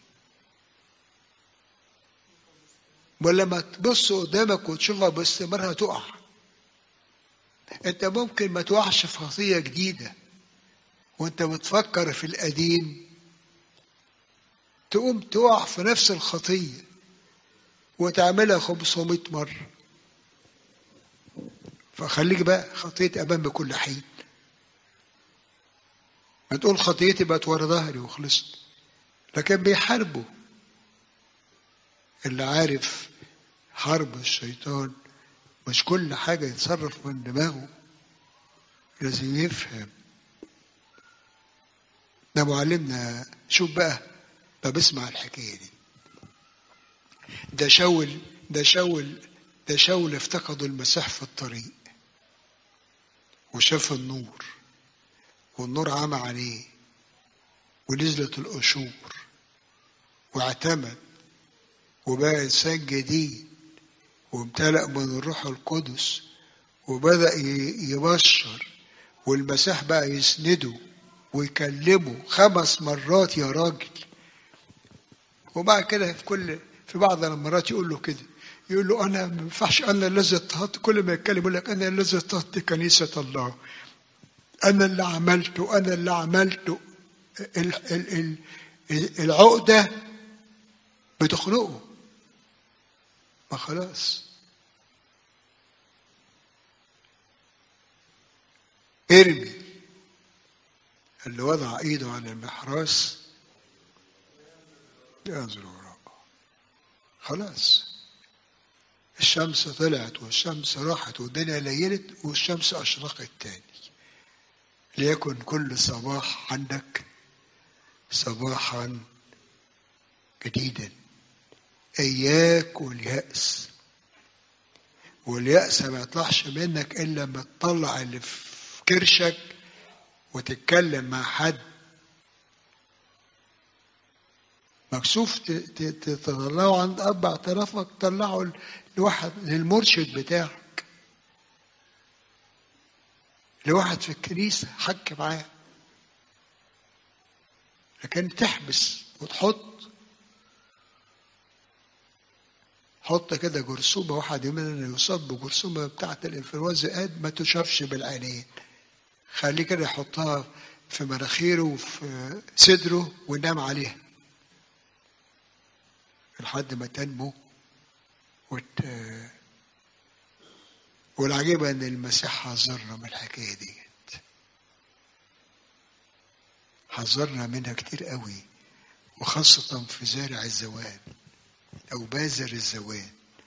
ولما تبص قدامك وتشوفها باستمرار هتقع انت ممكن ما تقعش في خطيه جديده وانت بتفكر في القديم تقوم تقع في نفس الخطيه وتعملها 500 مره فخليك بقى خطيه امام بكل حين ما تقول خطيتي بقت ورا ظهري وخلصت لكن بيحاربوا اللي عارف حرب الشيطان مش كل حاجة يتصرف من دماغه لازم يفهم ده معلمنا شوف بقى طب اسمع الحكاية دي ده شاول ده شاول ده شاول افتقدوا المسيح في الطريق وشاف النور والنور عمى عليه ونزلت القشور واعتمد وبقى إنسان جديد وامتلأ من الروح القدس وبدأ يبشر والمسيح بقى يسنده ويكلمه خمس مرات يا راجل وبعد كده في كل في بعض المرات يقول له كده يقول له انا ما ينفعش انا الذي اضطهدت كل ما يتكلم يقول لك انا الذي اضطهدت كنيسه الله انا اللي عملته انا اللي عملته ال ال ال العقده بتخنقه ما خلاص ارمي اللي وضع ايده على المحراس ينظر وراءه خلاص الشمس طلعت والشمس راحت والدنيا ليلت والشمس أشرقت تاني ليكن كل صباح عندك صباحا جديدا إياك واليأس واليأس ما يطلعش منك إلا لما تطلع اللي في كرشك وتتكلم مع حد مكسوف تطلعه عند أب اعترافك طلعه لواحد للمرشد بتاعك لواحد في الكنيسة حك معاه لكن تحبس وتحط حط كده جرثومة واحد يومين يصاب بجرثومة بتاعة الانفلونزا قد ما تشافش بالعينين خليه كده يحطها في مناخيره وفي صدره وينام عليها لحد ما تنمو وت... والعجيبة إن المسيح حذرنا من الحكاية ديت حذرنا منها كتير قوي وخاصة في زارع الزوان أو بازر الزوان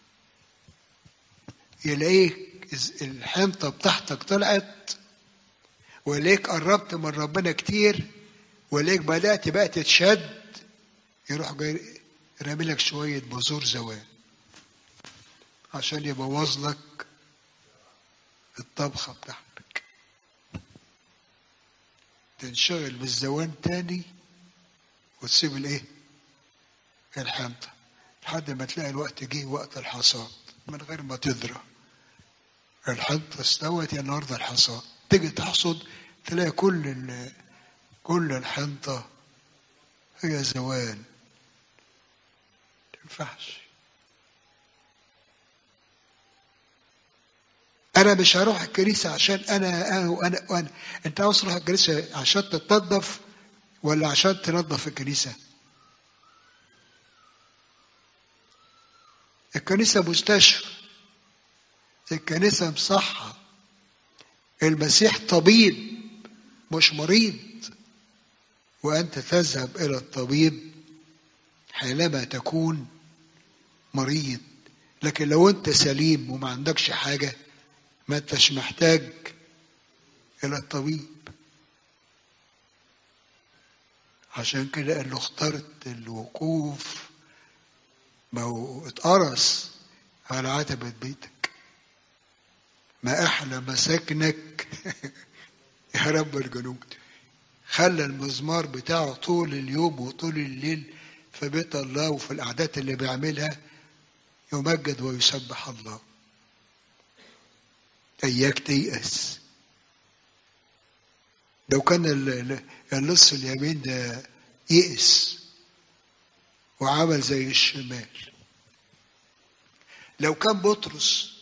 يلاقيك الحنطة بتاعتك طلعت وليك قربت من ربنا كتير وليك بدأت بقى تتشد يروح جاي رامي لك شوية بذور زوان عشان يبوظ لك الطبخة بتاعتك تنشغل بالزوان تاني وتسيب الايه الحنطة لحد ما تلاقي الوقت جه وقت الحصاد من غير ما تدرى الحنطة استوت يا النهارده الحصاد تيجي تحصد تلاقي كل ال- كل الحنطة هي زوال تنفعش انا مش هروح الكنيسه عشان انا انا وانا, وأنا. انت عاوز تروح الكنيسه عشان تتنظف ولا عشان تنظف الكنيسه الكنيسه مستشفى الكنيسه مصحه المسيح طبيب مش مريض وانت تذهب الى الطبيب حينما تكون مريض لكن لو انت سليم وما عندكش حاجه ما انتش محتاج الى الطبيب عشان كده قال له اخترت الوقوف ما هو اتقرص على عتبة بيتك ما أحلى مساكنك يا رب الجنود خلى المزمار بتاعه طول اليوم وطول الليل في بيت الله وفي الأعداد اللي بيعملها يمجد ويسبح الله إياك تيأس لو كان ال- ال- اللص اليمين ده يئس وعمل زي الشمال لو كان بطرس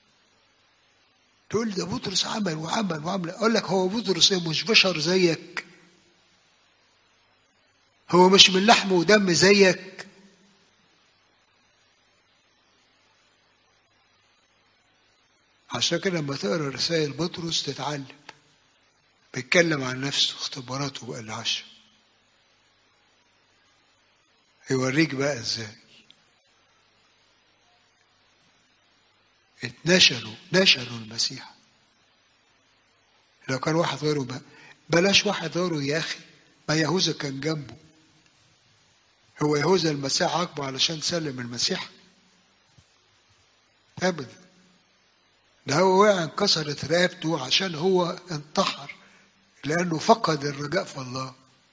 تقول ده بطرس عمل وعمل وعمل اقول لك هو بطرس ايه مش بشر زيك هو مش من لحم ودم زيك عشان كده لما تقرا رسائل بطرس تتعلم بيتكلم عن نفسه اختباراته بقى العشر يوريك بقى ازاي اتنشلوا نشلوا المسيح لو كان واحد غيره بقى بلاش واحد غيره يا اخي ما يهوذا كان جنبه هو يهوذا المسيح عاقبه علشان سلم المسيح ابدا ده هو وقع انكسرت رقبته عشان هو انتحر لانه فقد الرجاء في الله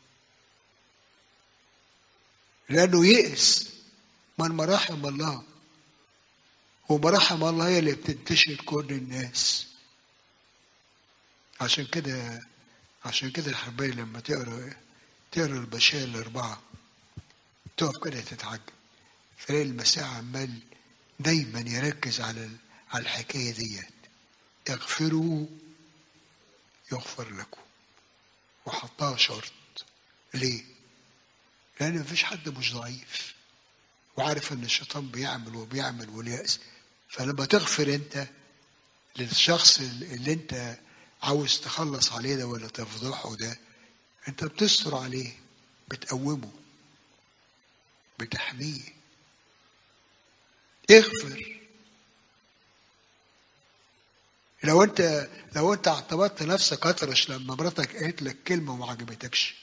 لانه يئس من مراحم الله ومراحم الله هي اللي بتنتشر كل الناس عشان كده عشان كده يا حبايبي لما تقرا تقرا البشائر الاربعه تقف كده تتعجب تلاقي المسيح عمال دايما يركز على ال- على الحكايه ديت اغفروا يغفر لكم وحطها شرط ليه؟ لأن مفيش حد مش ضعيف وعارف إن الشيطان بيعمل وبيعمل واليأس فلما تغفر أنت للشخص اللي أنت عاوز تخلص عليه ده ولا تفضحه ده أنت بتستر عليه بتقومه بتحميه اغفر لو انت لو انت اعتبرت نفسك اطرش لما مراتك قالت لك كلمه وما عجبتكش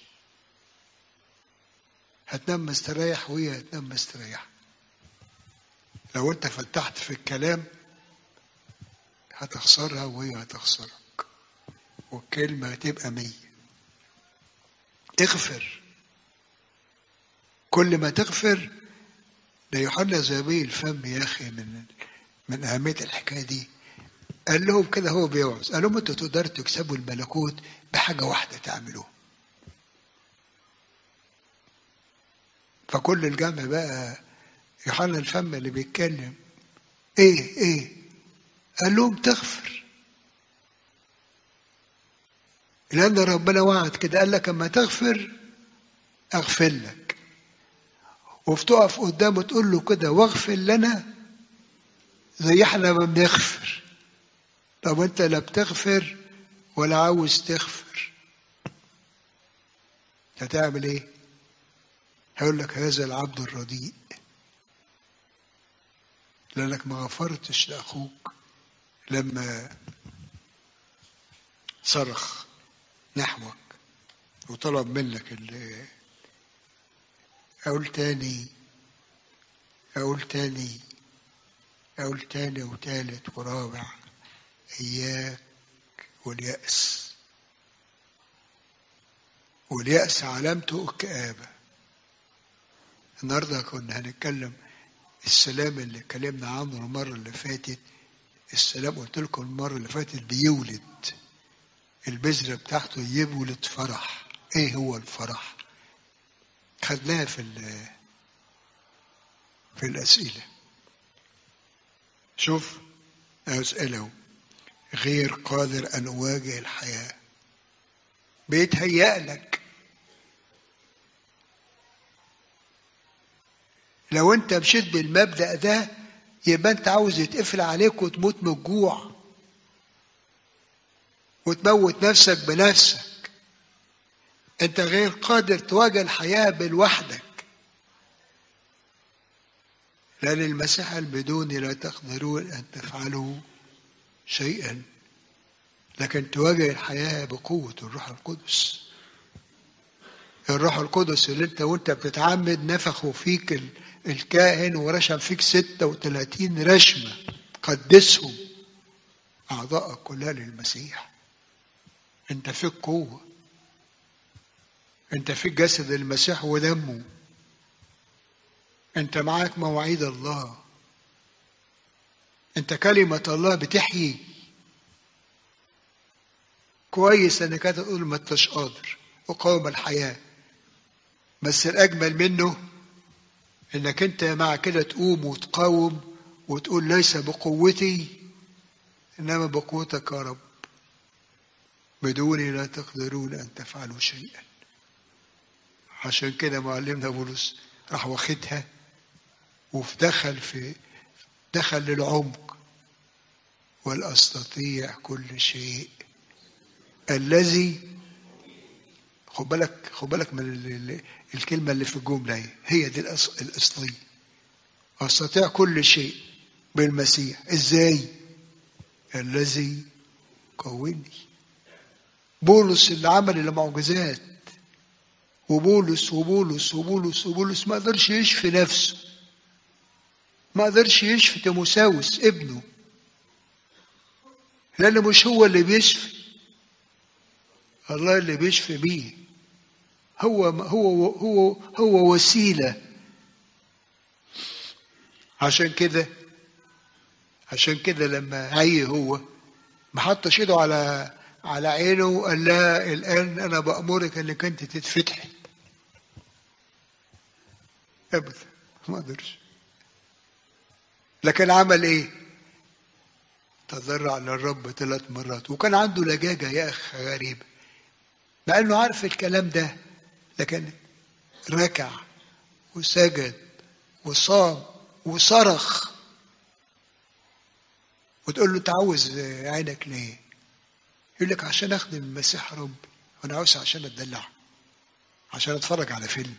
هتنام مستريح وهي هتنام مستريح لو انت فتحت في الكلام هتخسرها وهي هتخسرك والكلمه هتبقى مية اغفر كل ما تغفر ده يوحنا زابي الفم يا اخي من من اهميه الحكايه دي قال لهم كده هو بيوعظ قال لهم انتوا تقدروا تكسبوا الملكوت بحاجه واحده تعملوها فكل الجمع بقى يوحنا الفم اللي بيتكلم ايه ايه قال لهم تغفر لان ربنا وعد كده قال لك اما تغفر اغفر لك وبتقف قدامه تقول له كده واغفر لنا زي احنا ما بنغفر طب انت لا بتغفر ولا عاوز تغفر هتعمل ايه هيقول لك هذا العبد الرديء لانك ما غفرتش لاخوك لما صرخ نحوك وطلب منك اللي اقول تاني اقول تاني اقول تاني وتالت ورابع إياك واليأس واليأس علامته الكآبة النهاردة كنا هنتكلم السلام اللي اتكلمنا عنه المرة اللي فاتت السلام قلت لكم المرة اللي فاتت بيولد البذرة بتاعته يولد فرح ايه هو الفرح خدناها في في الأسئلة شوف أسأله غير قادر أن أواجه الحياة بيتهيأ لك لو أنت مشيت بالمبدأ ده يبقى أنت عاوز يتقفل عليك وتموت من الجوع وتموت نفسك بنفسك أنت غير قادر تواجه الحياة بالوحدك لأن المسيح بدون لا تقدرون أن تفعلوا شيئا لكن تواجه الحياة بقوة الروح القدس الروح القدس اللي انت وانت بتتعمد نفخوا فيك الكاهن ورشم فيك ستة وثلاثين رشمة قدسهم أعضائك كلها للمسيح انت فيك قوة انت فيك جسد المسيح ودمه انت معاك مواعيد الله انت كلمة الله بتحيي كويس انك تقول ما انتش قادر وقاوم الحياة بس الأجمل منه انك انت مع كده تقوم وتقاوم وتقول ليس بقوتي انما بقوتك يا رب بدوني لا تقدرون ان تفعلوا شيئا عشان كده معلمنا بولس راح واخدها ودخل في دخل للعمق والأستطيع كل شيء الذي خد بالك خد بالك من الكلمة اللي في الجملة هي, هي دي الأصلية أستطيع كل شيء بالمسيح إزاي الذي قويني بولس اللي عمل المعجزات وبولس وبولس وبولس وبولس ما قدرش يشفي نفسه ما قدرش يشفي تيموساوس ابنه لأن مش هو اللي بيشفي الله اللي بيشفي بيه هو هو هو هو وسيلة عشان كده عشان كده لما عي هو ما حطش ايده على على عينه وقال لا الآن أنا بأمرك إنك أنت تتفتحي أبدا ما قدرش لكن عمل إيه؟ تضرع للرب ثلاث مرات وكان عنده لجاجة يا أخ غريبة مع إنه عارف الكلام ده لكن ركع وسجد وصام وصرخ وتقول له انت عاوز عينك ليه؟ يقول لك عشان اخدم المسيح ربي وانا عاوز عشان اتدلع عشان اتفرج على فيلم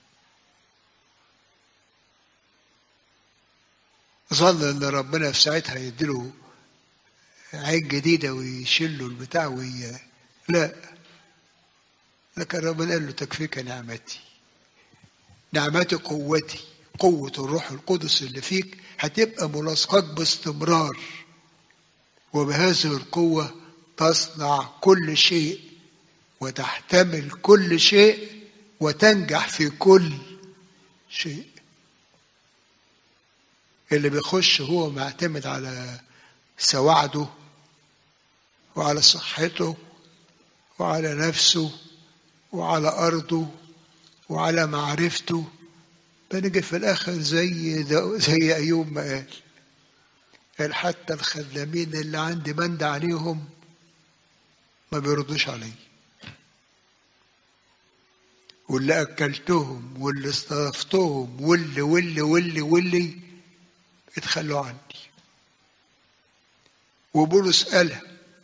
ظن ان ربنا في ساعتها يديله عين جديدة ويشيل له البتاع وي... لا لكن ربنا قال له تكفيك نعمتي نعمتي قوتي قوة الروح القدس اللي فيك هتبقى ملاصقاك باستمرار وبهذه القوة تصنع كل شيء وتحتمل كل شيء وتنجح في كل شيء اللي بيخش هو معتمد على سواعده وعلى صحته وعلى نفسه وعلى أرضه وعلى معرفته بنجي في الآخر زي زي أيوب ما قال قال حتى الخدامين اللي عندي بند عليهم ما بيردوش علي واللي أكلتهم واللي استضفتهم واللي واللي واللي واللي اتخلوا عني وبولس قالها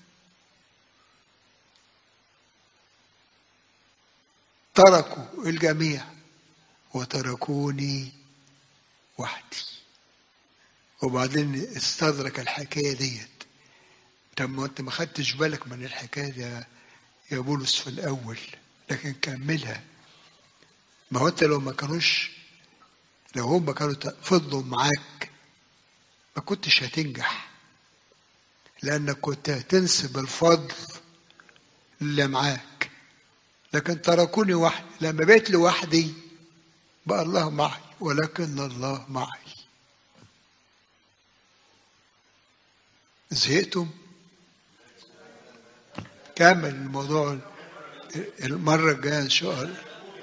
تركوا الجميع وتركوني وحدي وبعدين استدرك الحكايه ديت طب ما انت ما خدتش بالك من الحكايه دي يا بولس في الاول لكن كملها ما هو انت لو ما كانوش لو هم كانوا فضلوا معاك ما كنتش هتنجح لانك كنت هتنسب الفضل اللي معاك لكن تركوني وحدي لما بقيت لوحدي بقى الله معي ولكن الله معي زهقتم كمل الموضوع المرة الجاية إن شاء الله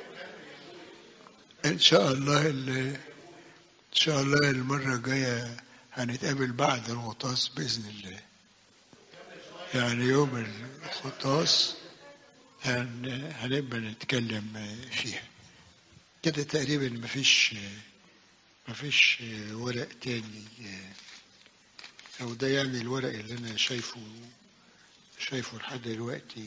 إن شاء الله ال- إن شاء الله المرة الجاية هنتقابل بعد الغطاس بإذن الله يعني يوم الغطاس هن- هنبقى نتكلم فيها كده تقريبا مفيش مفيش ورق تاني أو ده يعني الورق اللي أنا شايفه شايفه لحد دلوقتي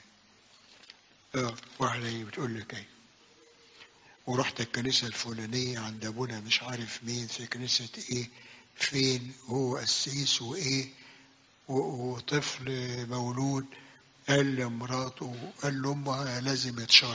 اه واحدة بتقول لك ايه ورحت الكنيسة الفلانية عند أبونا مش عارف مين في كنيسة إيه فين هو قسيس وإيه و- وطفل مولود قال لمراته قال لأمها لازم يتشرط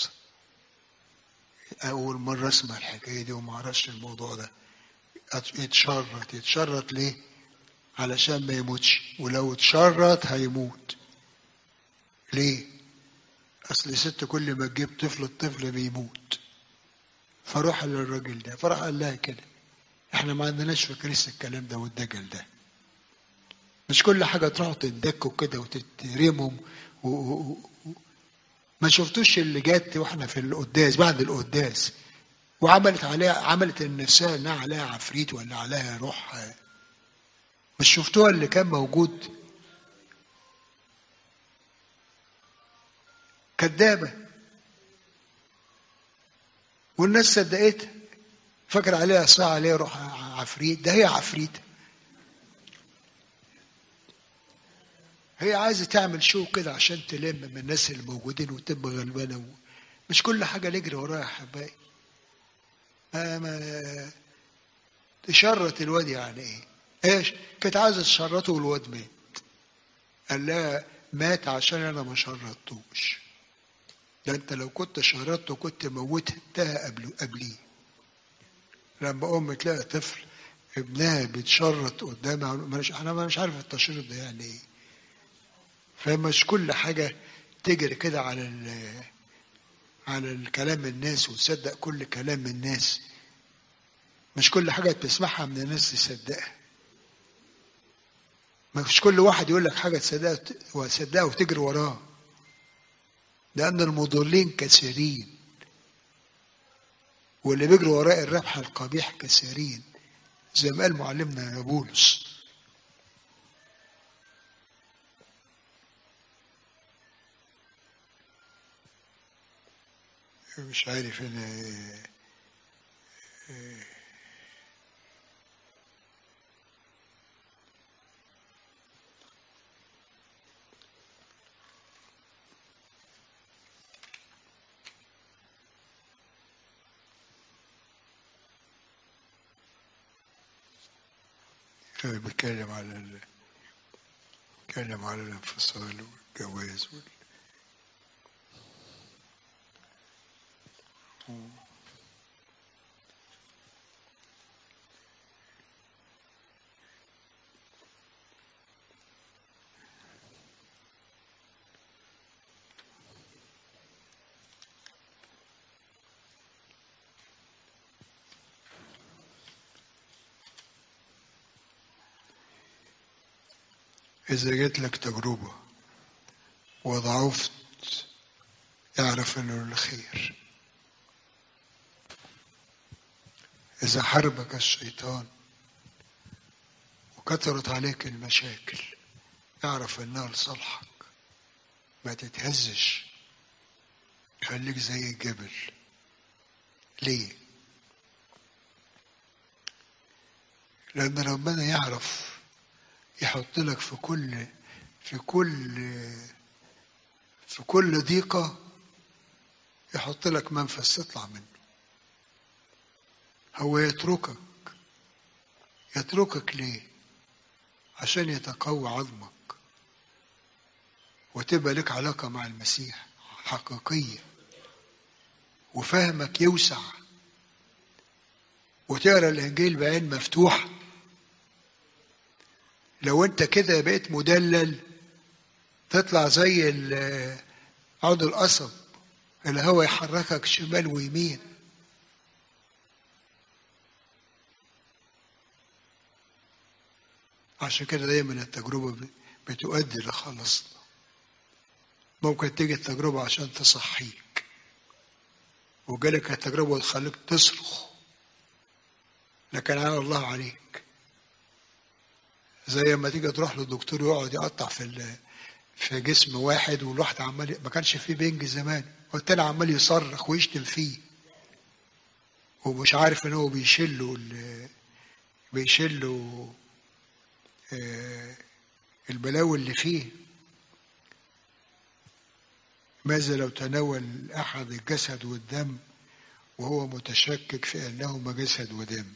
أول مرة أسمع الحكاية دي وما أعرفش الموضوع ده أت- يتشرط يتشرط ليه؟ علشان ما يموتش ولو اتشرط هيموت ليه؟ أصل الست كل ما تجيب طفل الطفل بيموت فروح للراجل ده فراح قال لها كده احنا ما عندناش في كنيسة الكلام ده والدجل ده مش كل حاجة تروحوا تندكوا كده وتترموا و... و... و... ما شفتوش اللي جت واحنا في القداس بعد القداس وعملت عليها عملت النساء انها عليها عفريت ولا عليها روح مش شفتوها اللي كان موجود كدابة والناس صدقتها فاكر عليها ساعة عليها روح عفريت ده هي عفريت هي عايزة تعمل شو كده عشان تلم من الناس اللي موجودين وتبقى غلبانة و... مش كل حاجة نجري وراها يا حبايبي ما ما تشرط الواد يعني ايه؟ ايش؟ كانت عايزة تشرطه والواد مات قال لها مات عشان انا ما شرطتوش ده انت لو كنت شرطته كنت موتها قبل قبليه لما ام تلاقي طفل ابنها بيتشرط قدامها مش انا مش عارف التشريط ده يعني ايه فمش كل حاجه تجري كده على ال على الكلام الناس وتصدق كل كلام الناس مش كل حاجه بتسمعها من الناس تصدقها مش كل واحد يقول لك حاجه تصدقها وتصدقها وتجري وراه لأن المضلين كثيرين واللي بيجروا وراء الربح القبيح كثيرين زي ما قال معلمنا يا بولس مش عارف انا بيتكلم على ال... بيتكلم على الانفصال والجواز وال... إذا جات لك تجربة وضعفت اعرف إنه الخير إذا حاربك الشيطان وكثرت عليك المشاكل اعرف إنها لصالحك ما تتهزش خليك زي الجبل ليه؟ لأن ربنا يعرف يحط لك في كل في كل في كل ضيقة يحط لك منفذ تطلع منه هو يتركك يتركك ليه عشان يتقوى عظمك وتبقى لك علاقة مع المسيح حقيقية وفهمك يوسع وتقرا الانجيل بعين مفتوحه لو انت كده بقيت مدلل تطلع زي عود القصب الهوا يحركك شمال ويمين عشان كده دايما التجربة ب- بتؤدي لخلصنا ممكن تيجي التجربة عشان تصحيك وجالك التجربة وتخليك تصرخ لكن على الله عليك زي ما تيجي تروح للدكتور يقعد يقطع في ال- في جسم واحد والواحد عمال ما كانش فيه بنج زمان والتاني عمال يصرخ ويشتم فيه ومش عارف ان هو بيشله ال- بيشله آه، البلاوي اللي فيه ماذا لو تناول أحد الجسد والدم وهو متشكك في أنهما جسد ودم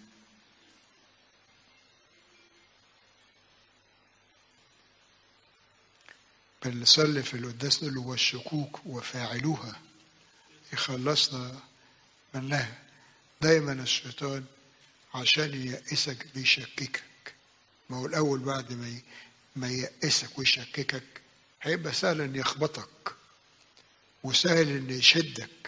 بنصلي في القداس نقول له والشكوك وفاعلوها يخلصنا منها دايما الشيطان عشان ييأسك بيشككك ما هو الأول بعد ما ي- ما ييأسك ويشككك هيبقى سهل إن يخبطك وسهل إن يشدك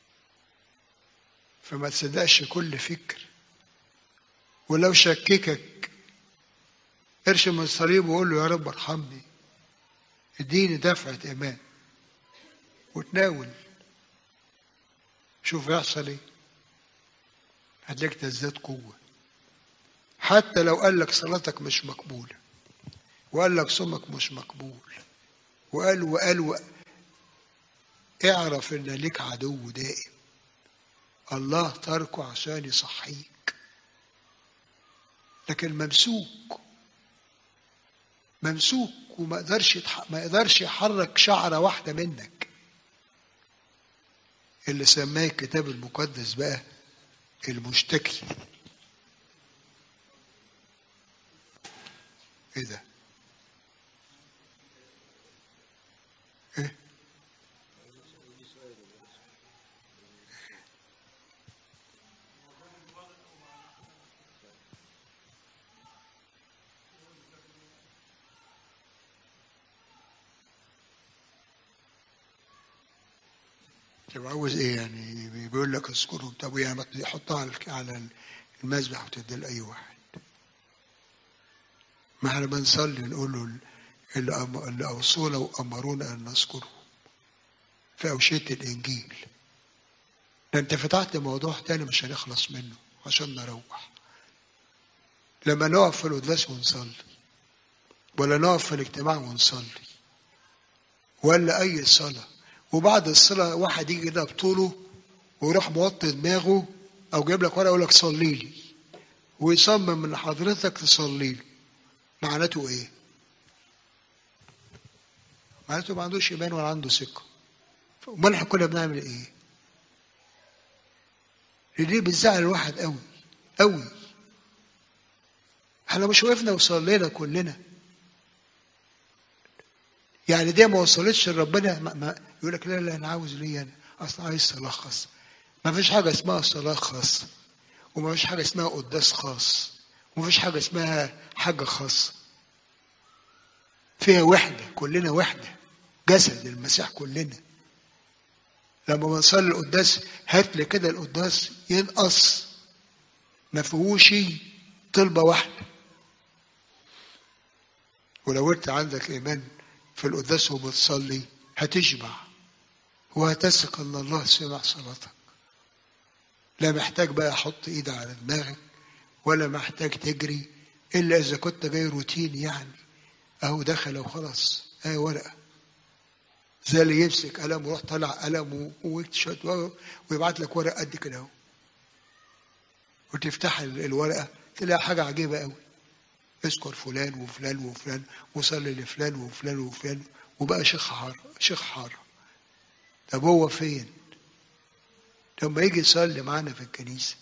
فما تصدقش كل فكر ولو شككك ارشم الصليب وقول له يا رب ارحمني اديني دفعة إيمان وتناول شوف يحصل ايه هتلاقيك تزداد قوة حتى لو قال لك صلاتك مش مقبولة وقال لك صومك مش مقبول وقال وقال وقال اعرف ان ليك عدو دائم الله تركه عشان يصحيك لكن ممسوك ممسوك وما يقدرش يتح... ما يقدرش يحرك شعره واحده منك اللي سماه الكتاب المقدس بقى المشتكي ايه ده ايه طب عاوز ايه يعني بيقول لك اذكرهم طب يعني ما يحطها على على المذبح وتدي لاي واحد ما احنا بنصلي نقول له اللي أم- اللي اوصونا وامرونا ان نذكرهم في اوشيه الانجيل ده انت فتحت موضوع تاني مش هنخلص منه عشان نروح لما نقف في القداس ونصلي ولا نقف في الاجتماع ونصلي ولا اي صلاه وبعد الصلاه واحد يجي كده بطوله ويروح موطي دماغه او جايب لك ورقه يقول لك صلي لي ويصمم ان حضرتك تصلي له معناته ايه؟ معناته ما عندوش ايمان ولا عنده ثقه امال احنا كنا بنعمل ايه؟ دي بتزعل الواحد قوي قوي احنا مش وقفنا وصلينا كلنا يعني دي ما وصلتش لربنا ما ما يقول لك لا لا انا عاوز ليه انا اصل عايز صلاه خاصه ما فيش حاجه اسمها صلاه خاصه وما فيش حاجه اسمها قداس خاص وما فيش حاجه اسمها حاجه خاصه فيها وحده كلنا وحده جسد المسيح كلنا لما بنصلي القداس هات لي كده القداس ينقص ما فيهوش طلبه واحده ولو انت عندك ايمان في القداس وبتصلي هتشبع وهتثق ان الله سمع صلاتك لا محتاج بقى احط ايدي على دماغك ولا محتاج تجري الا اذا كنت جاي روتين يعني اهو دخل وخلاص اهي ورقه زي اللي يمسك قلم ويروح طالع قلم ويكتشف ويبعت لك ورقه قد كده اهو وتفتح ال- الورقه تلاقي حاجه عجيبه قوي اذكر فلان وفلان وفلان وصلي لفلان وفلان وفلان وبقى شيخ حاره شيخ حاره طب هو فين؟ لما يجي يصلي معانا في الكنيسه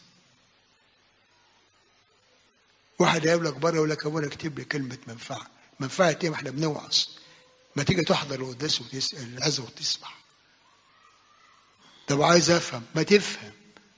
واحد يقابلك بره يقول لك ابونا اكتب لي كلمه منفعه منفعه ايه ما احنا بنوعظ ما تيجي تحضر القداس وتسال العزة وتسمع طب عايز افهم ما تفهم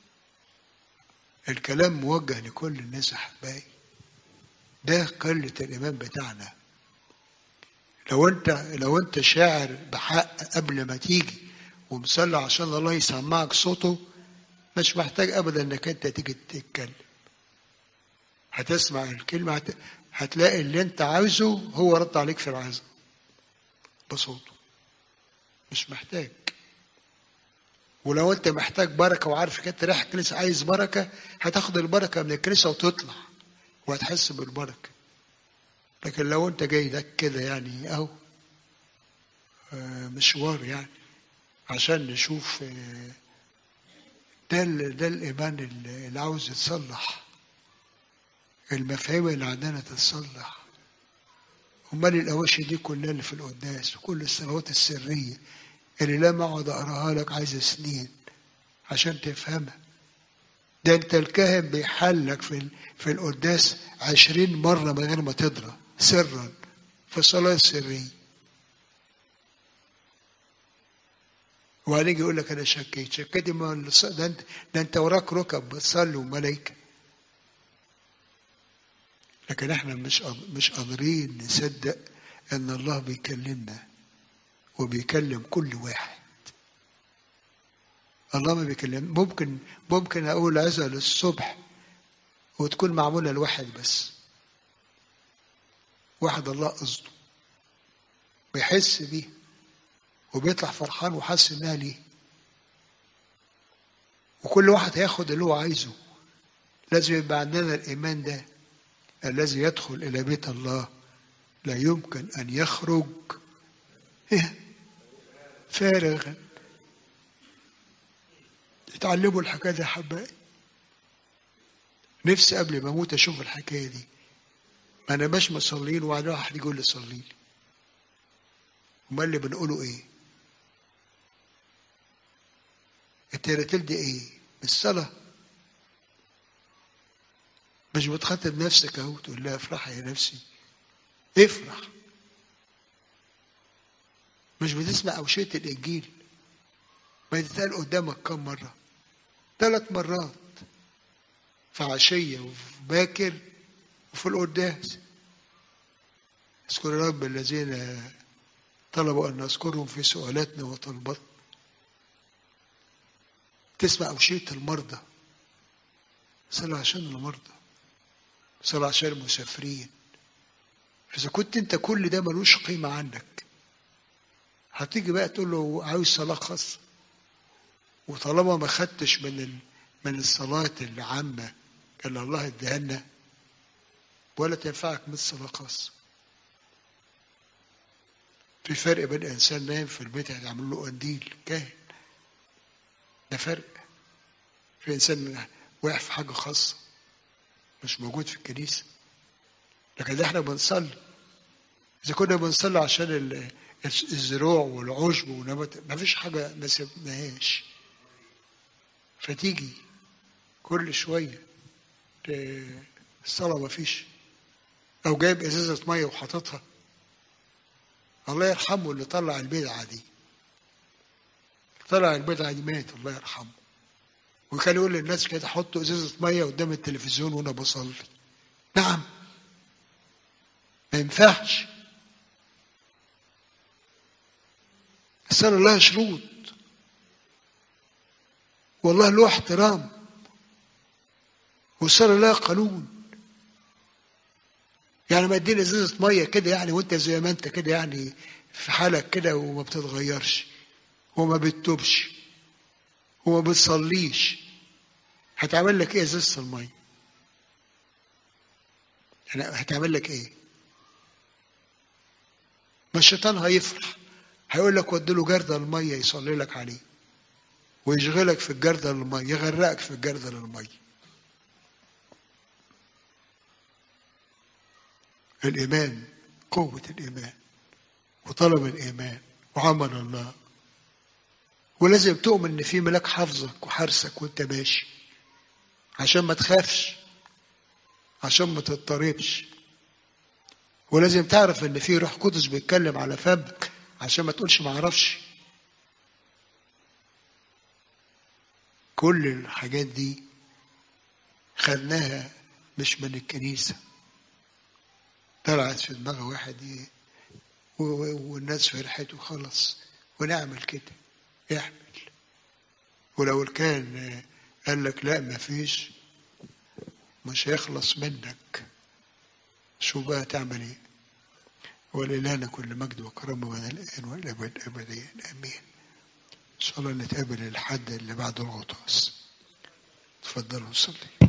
الكلام موجه لكل الناس يا احبائي ده قلة الإيمان بتاعنا لو أنت لو أنت شاعر بحق قبل ما تيجي ومصلي عشان الله يسمعك صوته مش محتاج أبدا إنك أنت تيجي تتكلم هتسمع الكلمة هت... هتلاقي اللي انت عاوزه هو رد عليك في العزم بصوته مش محتاج ولو انت محتاج بركة وعارف كده رايح الكنيسة عايز بركة هتاخد البركة من الكنيسة وتطلع وهتحس بالبركة لكن لو انت جاي لك كده يعني اهو آه، مشوار يعني عشان نشوف آه، ده ال- ده الايمان اللي اللي عاوز يتصلح المفاهيم اللي عندنا تتصلح امال الاواشي دي كلها اللي في القداس وكل الصلوات السريه اللي لما اقعد اقراها لك عايزه سنين عشان تفهمها ده انت الكاهن بيحلك في ال- في القداس عشرين مره من غير ما تدرى سرا في الصلاه السريه وهنيجي يقول لك انا شكيت شكيت ما الص- ده انت ده انت وراك ركب بتصلي وملائكه لكن احنا مش قاد- مش قادرين نصدق ان الله بيكلمنا وبيكلم كل واحد الله ما بيكلم ممكن ممكن اقول عزة للصبح وتكون معموله لواحد بس واحد الله قصده بيحس بيه وبيطلع فرحان وحاسس انها ليه وكل واحد هياخد اللي هو عايزه لازم يبقى عندنا الايمان ده الذي يدخل الى بيت الله لا يمكن ان يخرج إيه؟ فارغا اتعلموا الحكايه دي يا حبايبي نفسي قبل ما اموت اشوف الحكايه دي ما انا مش مصلين وبعدين واحد يقول لي صلي لي امال اللي بنقوله ايه التراتيل دي ايه الصلاه مش بتخاطب نفسك اهو تقول لها افرحي يا نفسي افرح مش بتسمع أوشية الإنجيل بيتقال قدامك كم مرة ثلاث مرات في عشية وفي باكر وفي القداس اذكر رب الذين طلبوا أن نذكرهم في سؤالاتنا وطلباتنا تسمع أوشية المرضى صلوا عشان المرضى صلوا عشان المسافرين إذا كنت أنت كل ده ملوش قيمة عندك هتيجي بقى تقول له عاوز صلاة خاصة وطالما ما خدتش من ال... من الصلاة العامة اللي الله اداها لنا ولا تنفعك من الصلاة خاصة في فرق بين انسان نايم في البيت هتعمل له قنديل كاهن ده فرق في انسان واقع في حاجة خاصة مش موجود في الكنيسة لكن احنا بنصلي إذا كنا بنصلي عشان ال... الزروع والعشب ونبات ما فيش حاجة ما سبناهاش فتيجي كل شوية الصلاة ما فيش أو جايب إزازة مية وحاططها الله يرحمه اللي طلع البدعة دي طلع البدعة دي مات الله يرحمه وكان يقول للناس كده حطوا إزازة مية قدام التلفزيون وأنا بصلي نعم ما ينفعش الصلاة لها شروط والله له احترام والصلاة لها قانون يعني ما اديني ازازة مية كده يعني وانت زي ما انت كده يعني في حالك كده وما بتتغيرش وما بتتوبش وما بتصليش هتعمل لك ايه ازازة المية؟ يعني هتعمل لك ايه؟ ما الشيطان هيفرح هيقول لك ودي له جردل الميه يصلي لك عليه ويشغلك في الجردل الميه يغرقك في الجردل الميه الايمان قوه الايمان وطلب الايمان وعمل الله ولازم تؤمن ان في ملاك حافظك وحارسك وانت ماشي عشان ما تخافش عشان ما تضطربش ولازم تعرف ان في روح قدس بيتكلم على فمك عشان ما تقولش ما اعرفش كل الحاجات دي خدناها مش من الكنيسة طلعت في دماغ واحد ايه والناس فرحت وخلص ونعمل كده اعمل ولو كان قال لك لا ما فيش مش هيخلص منك شو بقى تعمل ايه ولإلهنا كل مجد وكرامة من الآن والأبد أبديا آمين إن شاء الله نتقابل الحد اللي بعد الغطاس تفضلوا نصلي